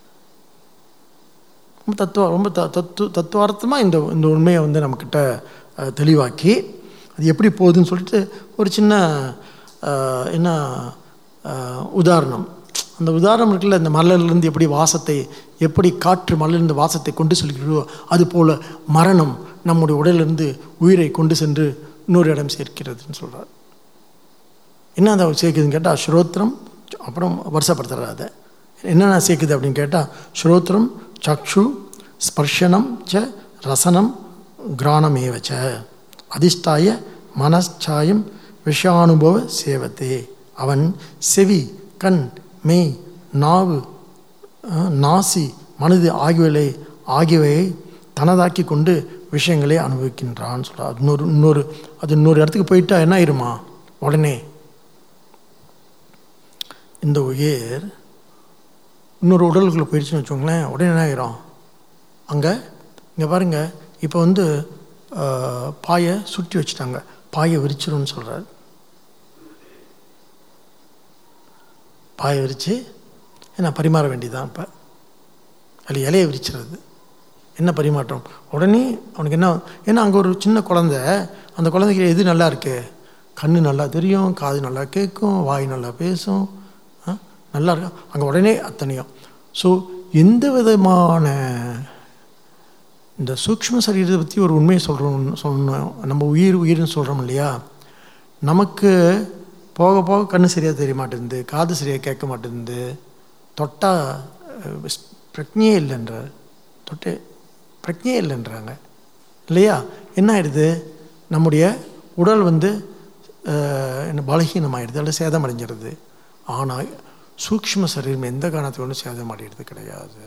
ரொம்ப தத்துவ ரொம்ப த தத்து தத்துவார்த்தமாக இந்த இந்த உண்மையை வந்து நம்மக்கிட்ட அஹ், தெளிவாக்கி அது எப்படி போகுதுன்னு சொல்லிட்டு ஒரு சின்ன அஹ், என்ன அஹ், உதாரணம் அந்த உதாரணம் இருக்குல்ல இந்த மலர்லேருந்து எப்படி வாசத்தை எப்படி காற்று மலர்லேருந்து வாசத்தை கொண்டு செல்கிறதோ அது போல் மரணம் நம்முடைய உடலிலிருந்து உயிரை கொண்டு சென்று இன்னொரு இடம் சேர்க்கிறதுன்னு சொல்கிறார் என்ன அதை சேர்க்குதுன்னு கேட்டால் ஸ்ரோத்திரம் அப்புறம் வருஷப்படுத்துகிறார் அதை என்னென்ன சேர்க்குது அப்படின்னு கேட்டால் ஸ்ரோத்திரம் சக்ஷு ஸ்பர்ஷனம் ச ரசனம் கிராணமேவச்ச அதிஷ்டாய மனச்சாயம் விஷயானுபவ சேவத்தே அவன் செவி கண் மெய் நாவு அஹ், நாசி மனது ஆகியவை ஆகியவையை தனதாக்கி கொண்டு விஷயங்களை அனுபவிக்கின்றான்னு சொல்கிறார் இன்னொரு இன்னொரு அது இன்னொரு இடத்துக்கு போயிட்டா என்ன ஆயிருமா உடனே இந்த உயிர் இன்னொரு உடலுக்குள்ளே போயிடுச்சுன்னு வச்சுக்கோங்களேன் உடனே என்ன ஆயிரும் அங்கே இங்கே பாருங்க இப்போ வந்து ஆஹ், பாயை சுற்றி வச்சுட்டாங்க பாயை விரிச்சிரும்னு சொல்கிறார் பாயை விரித்து என்ன பரிமாற வேண்டியதுதான் இப்போ அது இலையை விரிச்சிடுறது என்ன பரிமாற்றம் உடனே அவனுக்கு என்ன ஏன்னா அங்கே ஒரு சின்ன குழந்தை அந்த குழந்தைக்கு எது நல்லா இருக்கு கண்ணு நல்லா தெரியும் காது நல்லா கேட்கும் வாய் நல்லா பேசும் ஆ, நல்லா இருக்கும் அங்கே உடனே அத்தனையும் ஸோ எந்த விதமான இந்த சூக்ஷ்ம சரீரத்தை பற்றி ஒரு உண்மையை சொல்கிறோம் சொல்லணும் நம்ம உயிர் உயிர்னு சொல்கிறோம் இல்லையா நமக்கு போக போக கண்ணு சரியாக தெரிய மாட்டேங்குது காது சரியாக கேட்க மாட்டேங்குது தொட்டா அஹ், பிரஜையே இல்லைன்ற தொட்டே பிரஜையே இல்லைன்றாங்க இல்லையா என்ன ஆயிடுது நம்முடைய உடல் வந்து அஹ், என்ன பலகீனமாயிடுது அல்லது சேதம் அடைஞ்சிருது ஆனால் சூக்ஷ்ம சரீரம் எந்த காரணத்தை கொண்டு சேதம் அடைகிறது கிடையாது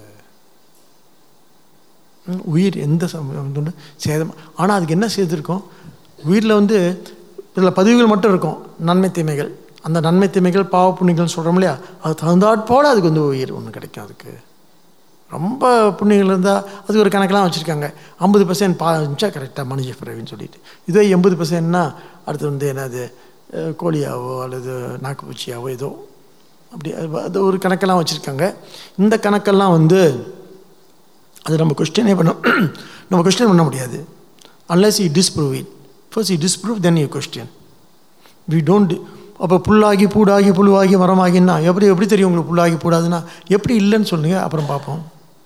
ம், உயிர் எந்த சமயம் வந்து சேதம் ஆனால் அதுக்கு என்ன செய்திருக்கோம் உயிரில் வந்து இதில் பதிவுகள் மட்டும் இருக்கும் நன்மை தீமைகள் அந்த நன்மை தீமைகள் பாவ புண்ணியங்கள் சொல்கிறோம் இல்லையா அது தகுந்தாற்போல் அதுக்கு வந்து உயிர் ஒன்று கிடைக்கும் அதுக்கு ரொம்ப புண்ணியங்கள் இருந்தால் அதுக்கு ஒரு கணக்கெல்லாம் வச்சுருக்காங்க ஐம்பது பர்சன்ட் பா இருந்துச்சா கரெக்டாக மனுஷ பிறவின்னு சொல்லிட்டு இதே எண்பது பர்சன்ட்னா அடுத்து வந்து என்னது அஹ், கோழியாவோ அல்லது நாக்குப்பூச்சியாவோ ஏதோ அப்படி அது- அது ஒரு கணக்கெல்லாம் வச்சுருக்காங்க இந்த கணக்கெல்லாம் வந்து அது நம்ம கொஸ்டினே பண்ண நம்ம கொஸ்டின் பண்ண முடியாது unless you disprove it first you disprove then you question we don't அப்போ புல்லாகி பூடாகி புழுவாகி மரமாகின்னா எப்படி எப்படி தெரியும் உங்களுக்கு புல்லாகி பூடாதுன்னா எப்படி இல்லைன்னு சொல்லுங்க அப்புறம் பார்ப்போம்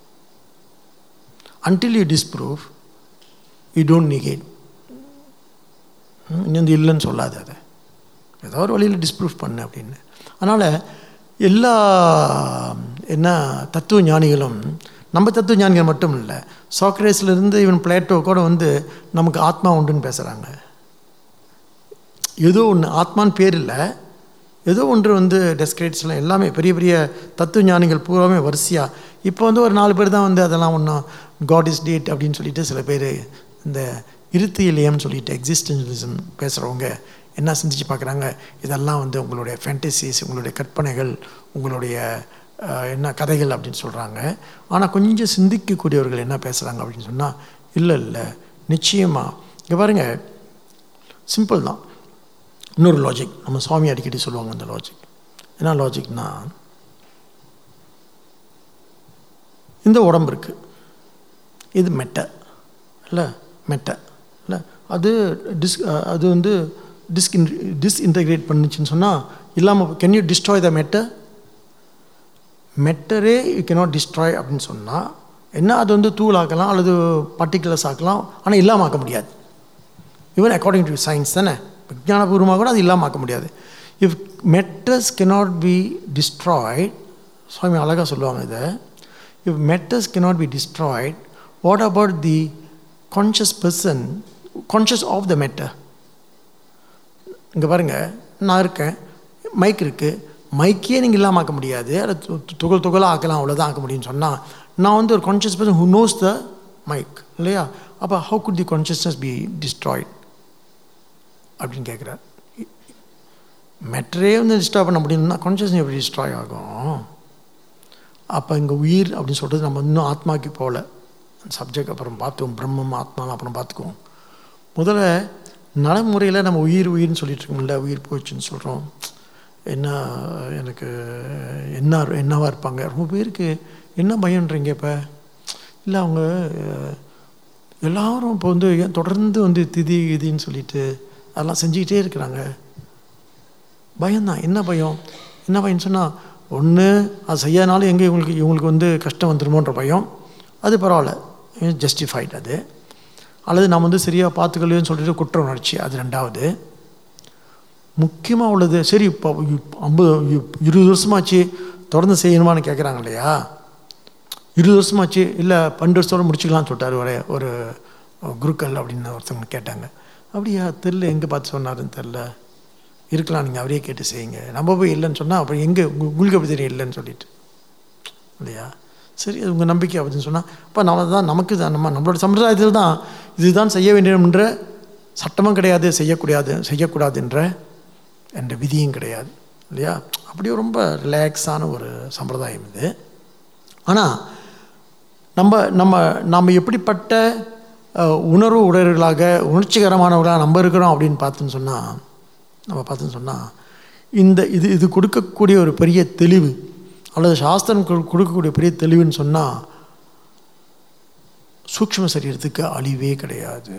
until you disprove you don't negate இன்னும் வந்து இல்லைன்னு சொல்லாது அதை ஏதோ ஒரு வழியில் டிஸ்ப்ரூவ் பண்ணு அப்படின்னு அதனால் எல்லா என்ன தத்துவ ஞானிகளும் நம்ம தத்துவ ஞானிகள் மட்டும் இல்லை சாக்ரேஸ்லேருந்து இவன் பிளேட்டோ கூட வந்து நமக்கு ஆத்மா உண்டுன்னு பேசுகிறாங்க ஏதோ ஒன்று ஆத்மான்னு பேர் இல்லை ஏதோ ஒன்று வந்து டெஸ்கிரேட்ஸ்லாம் எல்லாமே பெரிய பெரிய தத்துவ ஞானிகள் பூராமே வரிசையாக இப்போ வந்து ஒரு நாலு பேர் தான் வந்து அதெல்லாம் ஒன்றும் காட் இஸ் டேட் அப்படின்னு சொல்லிட்டு சில பேர் இந்த இருத்தியிலையம்னு சொல்லிட்டு எக்ஸிஸ்டன்ஷியலிசம் பேசுகிறவங்க என்ன சிந்திச்சு பார்க்குறாங்க இதெல்லாம் வந்து உங்களுடைய ஃபேண்டசிஸ் உங்களுடைய கற்பனைகள் உங்களுடைய அஹ், என்ன கதைகள் அப்படின்னு சொல்கிறாங்க ஆனால் கொஞ்சம் சிந்திக்கக்கூடியவர்கள் என்ன பேசுகிறாங்க அப்படின்னு சொன்னால் இல்லை இல்லை நிச்சயமாக இங்கே பாருங்கள் சிம்பிள் தான் இன்னொரு லாஜிக் நம்ம சுவாமி அடிக்கடி சொல்லுவாங்க அந்த லாஜிக் என்ன லாஜிக்னா இந்த உடம்பு இருக்குது இது மெட்டை இல்லை மெட்டை இல்லை அது டிஸ் அது வந்து டிஸ்க் டிஸ்இன்டகிரேட் பண்ணுச்சுன்னு சொன்னால் இல்லாமல் can you destroy the matter மெட்டரே யூ கேனாட் டிஸ்ட்ராய் அப்படின்னு சொன்னால் என்ன அது வந்து தூள் ஆக்கலாம் அல்லது பர்டிகுலர்ஸ் ஆக்கலாம் ஆனால் இல்லாமல் ஆக்க முடியாது ஈவன் அக்கார்டிங் டு சயின்ஸ் தானே விஞ்ஞானபூர்வமாக கூட அது இல்லாமல் ஆக்க முடியாது if matters cannot be destroyed சுவாமி அழகாக சொல்லுவாங்க இதை if matters cannot be destroyed what about the conscious person conscious of the matter இங்கே பாருங்கள் நான் இருக்கேன் மைக் இருக்குது மைக்கே நீங்கள் இல்லாமல் ஆக்க முடியாது அதை து- து- துகள் துகளாக ஆக்கலாம் அவ்வளோதான் ஆக்க முடியும்னு சொன்னால் நான் வந்து ஒரு conscious person who knows the mic இல்லையா அப்போ how could the consciousness be destroyed அப்படின்னு கேட்குறார் மெட்டரே வந்து டிஸ்ட்ராய் பண்ண முடியும்னா கான்ஷியஸ்னஸ் எப்படி டிஸ்ட்ராய் ஆகும் அப்போ இங்கே உயிர் அப்படின்னு சொல்கிறது நம்ம இன்னும் ஆத்மாக்கு போகல சப்ஜெக்ட் அப்புறம் பார்த்துக்குவோம் பிரம்மம் ஆத்மாலாம் அப்புறம் பார்த்துக்குவோம் முதல்ல நடைமுறையில் நம்ம உயிர் உயிர்னு சொல்லிட்டு இருக்கோம்ல உயிர் போச்சுன்னு சொல்கிறோம் என்ன எனக்கு என்ன என்னவா இருப்பாங்க ரொம்ப பேருக்கு என்ன பயன்றீங்க இப்போ இல்லை அவங்க அஹ், எல்லாரும் இப்போ வந்து ஏன் தொடர்ந்து வந்து திதி கிதின்னு சொல்லிட்டு அதெல்லாம் செஞ்சுக்கிட்டே இருக்கிறாங்க பயம்தான் என்ன பயம் என்ன பயம்னு சொன்னால் ஒன்று அது செய்யாதனாலும் எங்கே இவங்களுக்கு இவங்களுக்கு வந்து கஷ்டம் வந்துருமோன்ற பயம் அது பரவாயில்ல ஜஸ்டிஃபைட் அது அல்லது நாம் வந்து சரியாக பார்த்துக்கலையோன்னு சொல்லிட்டு குற்ற உணர்ச்சி அது ரெண்டாவது முக்கியமாக உள்ளது சரி இப்போ ஐம்பது இருபது வருஷமாச்சு தொடர்ந்து செய்யணுமான்னு கேட்குறாங்க இல்லையா இருபது வருஷமாச்சு இல்லை பன்னெண்டு வருஷத்தோட முடிச்சுக்கலாம்னு சொல்லிட்டாரு ஒரு ஒரு குருக்கள் அப்படின்னு ஒருத்தவங்க கேட்டாங்க அப்படியா தெரில எங்கே பார்த்து சொன்னாருன்னு தெரில இருக்கலாம் நீங்கள் அவரே கேட்டு செய்யுங்க நம்ம போய் இல்லைன்னு சொன்னால் அப்புறம் எங்கே உங்க- உங்களுக்கு எப்படி தெரியும் இல்லைன்னு சொல்லிட்டு இல்லையா சரி அது உங்கள் நம்பிக்கை அப்படின்னு சொன்னால் இப்போ நம்ம தான் நமக்கு தான் நம்ம நம்மளோட சம்பிரதாயத்தில் தான் இதுதான் செய்ய வேண்டும்ன்ற சட்டமும் கிடையாது செய்யக்கூடாது செய்யக்கூடாதுன்ற என்ற விதியும் கிடையாது இல்லையா அப்படியே ரொம்ப ரிலாக்ஸான ஒரு சம்பிரதாயம் இது ஆனால் நம்ம நம்ம நம்ம எப்படிப்பட்ட அஹ், உணர்வு உடையவர்களாக உணர்ச்சிகரமானவர்களாக நம்ம இருக்கிறோம் அப்படின்னு பார்த்துன்னு சொன்னால் நம்ம பார்த்துன்னு சொன்னால் இந்த இது இது கொடுக்கக்கூடிய ஒரு பெரிய தெளிவு அல்லது சாஸ்திரம் கொடு- கொடுக்கக்கூடிய பெரிய தெளிவுன்னு சொன்னால் சூக்ஷ்ம சரீரத்துக்கு அழிவே கிடையாது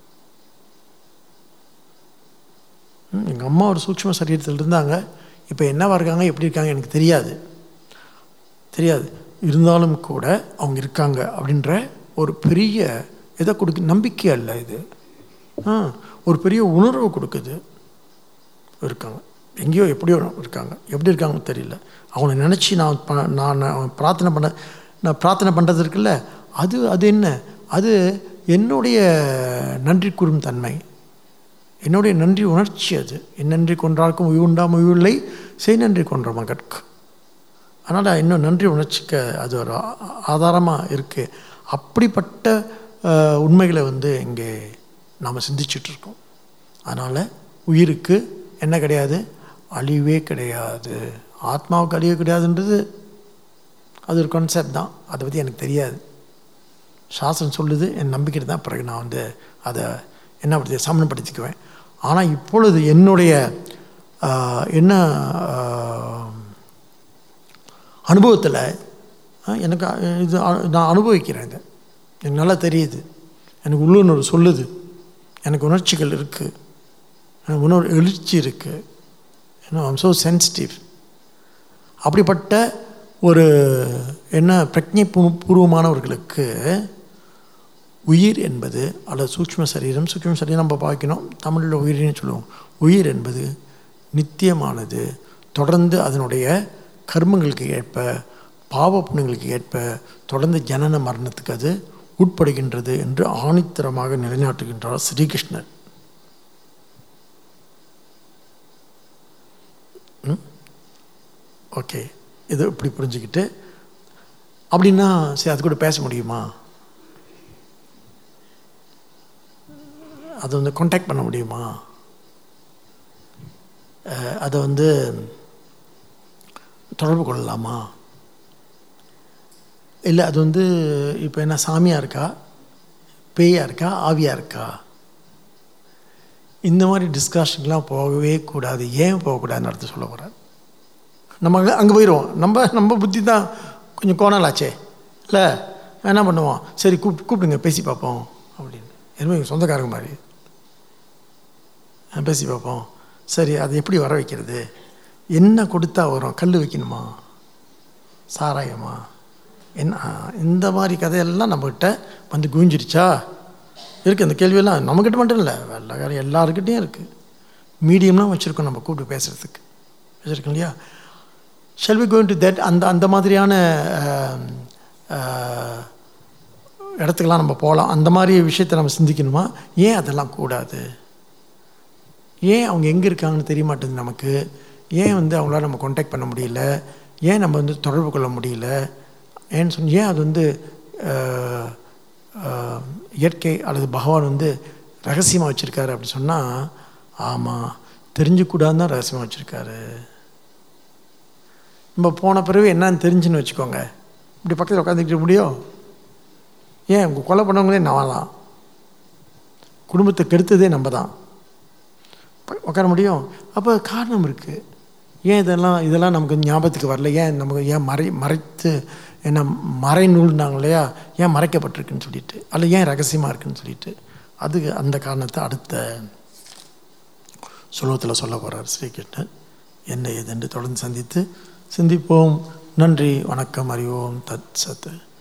எங்கள் அம்மா ஒரு சூக்ஷ்ம சரீரத்தில் இருந்தாங்க இப்போ என்னவா இருக்காங்க எப்படி இருக்காங்க எனக்கு தெரியாது தெரியாது இருந்தாலும் கூட அவங்க இருக்காங்க அப்படின்ற ஒரு பெரிய எதை கொடுக்கு நம்பிக்கை அல்ல இது ஆ ஒரு பெரிய உணர்வு கொடுக்குது இருக்காங்க எங்கேயோ எப்படியோ இருக்காங்க எப்படி இருக்காங்கன்னு தெரியல அவங்கள நினச்சி நான் ப- நான் நான் பிரார்த்தனை பண்ண நான் பிரார்த்தனை பண்ணுறது இருக்குல்ல அது அது என்ன அது என்னுடைய நன்றி கூறும் தன்மை என்னுடைய நன்றி உணர்ச்சி அது என் நன்றி கொன்றார்க்கும் உயுண்டா உயிரில்லை செய் நன்றி கொன்ற மகற்கு அதனால் இன்னும் நன்றி உணர்ச்சிக்க அது ஒரு ஆதாரமாக இருக்குது அப்படிப்பட்ட அஹ், உண்மைகளை வந்து இங்கே நாம் சிந்திச்சிட்ருக்கோம் அதனால் உயிருக்கு என்ன கிடையாது அழிவே கிடையாது ஆத்மாவுக்கு அழிவே கிடையாதுன்றது அது ஒரு கான்செப்ட் தான் அதை பற்றி எனக்கு தெரியாது சாஸ்திரம் சொல்லுது என் நம்பிக்கை தான் பிறகு நான் வந்து அதை என்ன படுத்தி சமணப்படுத்திக்குவேன் ஆனால் இப்பொழுது என்னுடைய ஆஹ், என்ன அனுபவத்தில் எனக்கு அஹ், இது அ- நான் அனுபவிக்கிறேன் இதை எனக்கு நல்லா தெரியுது எனக்கு உள்ளுணர்வு சொல்லுது எனக்கு உணர்ச்சிகள் இருக்குது எனக்கு உணர்வு எழுச்சி இருக்குது ஏன்னா ஐம் ஸோ சென்சிட்டிவ் அப்படிப்பட்ட ஒரு என்ன பிரஜை பூ- பூர்வமானவர்களுக்கு உயிர் என்பது அல்லது சூக்ஷ்ம சரீரம் சூக்ஷ்ம சரீரம் நம்ம பார்க்கணும் தமிழில் உயிரின்னு சொல்லுவோம் உயிர் என்பது நித்தியமானது தொடர்ந்து அதனுடைய கர்மங்களுக்கு ஏற்ப பாவ புண்ணியங்களுக்கு ஏற்ப தொடர்ந்து ஜனன மரணத்துக்கு அது உட்படுகின்றது என்று ஆணித்தரமாக நிலைநாட்டுகின்றார் ஸ்ரீகிருஷ்ணர் ஓகே இது இப்படி புரிஞ்சுக்கிட்டு அப்படின்னா சரி அது கூட பேச முடியுமா அதை வந்து காண்டாக்ட் பண்ண முடியுமா அஹ், அதை வந்து தொடர்பு கொள்ளலாமா இல்லை அது வந்து இப்போ என்ன சாமியாக இருக்கா பேயா இருக்கா ஆவியாக இருக்கா இந்த மாதிரி டிஸ்கஷன்லாம் போகவே கூடாது ஏன் போகக்கூடாதுன்னு அர்த்தம் சொல்ல போகிறார் நம்ம அங்கே அங்கே போயிடுவோம் நம்ம நம்ம புத்தி தான் கொஞ்சம் கோணலாச்சே இல்லை என்ன பண்ணுவோம் சரி கூப் கூப்பிடுங்க பேசி பார்ப்போம் அப்படின்னு என்னமோ எங்கள் சொந்தக்காரங்க மாதிரி ஆ, பேசி பார்ப்போம் சரி அதை எப்படி வர வைக்கிறது என்ன கொடுத்தா வரும் கல் வைக்கணுமா சாராயமா என்ன ஆ, இந்த மாதிரி கதையெல்லாம் நம்மக்கிட்ட வந்து குவிஞ்சிருச்சா இருக்குது அந்த கேள்வியெல்லாம் நம்மக்கிட்ட மட்டும் இல்லை வெள்ளக்காரன் எல்லாருக்கிட்டேயும் இருக்குது மீடியம்லாம் வச்சுருக்கோம் நம்ம கூப்பிட்டு பேசுகிறதுக்கு வச்சுருக்கோம் இல்லையா shall we going to that அந்த அந்த மாதிரியான ஆம், ஆ, இடத்துக்கெல்லாம் நம்ம போகலாம் அந்த மாதிரி விஷயத்தை நம்ம சிந்திக்கணுமா ஏன் அதெல்லாம் கூடாது ஏன் அவங்க எங்கே இருக்காங்கன்னு தெரிய மாட்டேங்குது நமக்கு ஏன் வந்து அவங்களால நம்ம காண்டாக்ட் பண்ண முடியல ஏன் நம்ம வந்து தொடர்பு கொள்ள முடியல ஏன்னு சொல்லி ஏன் அது வந்து ஆஹ், ஆஹ், இயற்கை அல்லது பகவான் வந்து ரகசியமாக வச்சுருக்காரு அப்படி சொன்னால் ஆமாம் தெரிஞ்சுக்கூடாதுன்னு தான் ரகசியமாக வச்சுருக்காரு நம்ம போன பிறகு என்னன்னு தெரிஞ்சுன்னு வச்சுக்கோங்க இப்படி பக்கத்தில் உட்காந்துக்கிட்டு முடியும் ஏன் உங்கள் கொலை பண்ணவங்களே நான்லாம் குடும்பத்தை கெடுத்ததே நம்ம தான் ப- உட்கார முடியும் அப்போ காரணம் இருக்குது ஏன் இதெல்லாம் இதெல்லாம் நமக்கு ஞாபகத்துக்கு வரல ஏன் நமக்கு ஏன் மறை மறைத்து என்ன மறை நூல்னாங்க இல்லையா ஏன் மறைக்கப்பட்டிருக்குன்னு சொல்லிட்டு அல்ல ஏன் ரகசியமாக இருக்குன்னு சொல்லிட்டு அது அந்த காரணத்தை அடுத்த சுலோகத்தில் சொல்ல போகிறார் ஸ்ரீகிருஷ்ணன் என்ன ஏதென்று தொடர்ந்து சந்தித்து சிந்திப்போம் நன்றி வணக்கம் அறிவோம் தத் சத்து